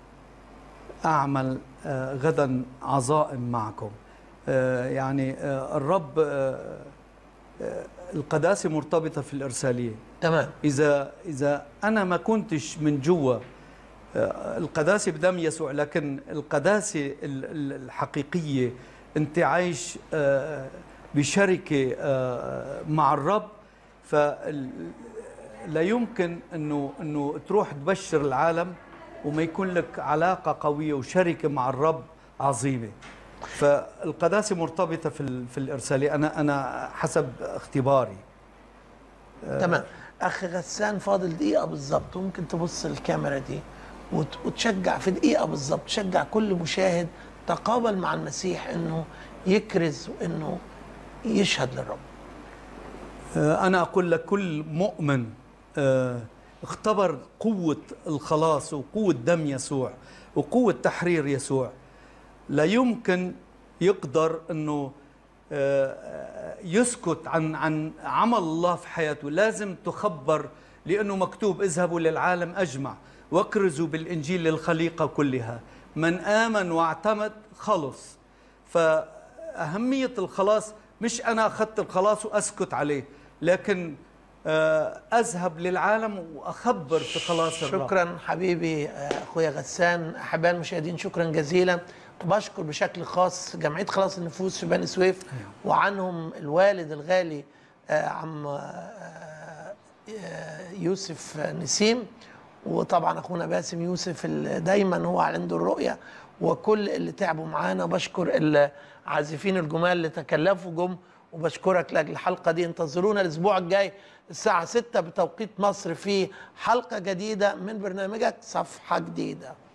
أعمل آه، غدا عظائم معكم آه، يعني آه، الرب آه، آه، القداسة مرتبطة في الإرسالية تمام إذا إذا أنا ما كنتش من جوا آه، القداسة بدم يسوع لكن القداسة ال- ال- الحقيقية أنت عايش آه، بشركة آه، مع الرب فلا يمكن أنه أنه تروح تبشر العالم وما يكون لك علاقة قوية وشركة مع الرب عظيمة فالقداسة مرتبطة في ال- في الإرسالية أنا أنا حسب اختباري آه، تمام اخ غسان فاضل دقيقه بالظبط ممكن تبص الكاميرا دي وت- وتشجع في دقيقه بالظبط تشجع كل مشاهد تقابل مع المسيح انه يكرز وانه يشهد للرب آه، أنا أقول لك كل مؤمن آه، اختبر قوة الخلاص وقوة دم يسوع وقوة تحرير يسوع لا يمكن يقدر أنه آه، يسكت عن عن عمل الله في حياته لازم تخبر لأنه مكتوب اذهبوا للعالم أجمع واكرزوا بالإنجيل للخليقة كلها من آمن واعتمد خلص فأهمية الخلاص مش أنا أخذت الخلاص وأسكت عليه لكن آه، أذهب للعالم وأخبر في خلاص الرب شكرا حبيبي آه، اخويا غسان احبائي المشاهدين شكرا جزيلا وبشكر بشكل خاص جمعيه خلاص النفوس في بني سويف وعنهم الوالد الغالي آه، عم آه، آه، يوسف نسيم وطبعا اخونا باسم يوسف اللي دايما هو عنده الرؤيه وكل اللي تعبوا معانا بشكر العازفين الجمال اللي تكلفوا جم وبشكرك لاجل الحلقه دي انتظرونا الاسبوع الجاي الساعه 6 بتوقيت مصر في حلقه جديده من برنامجك صفحه جديده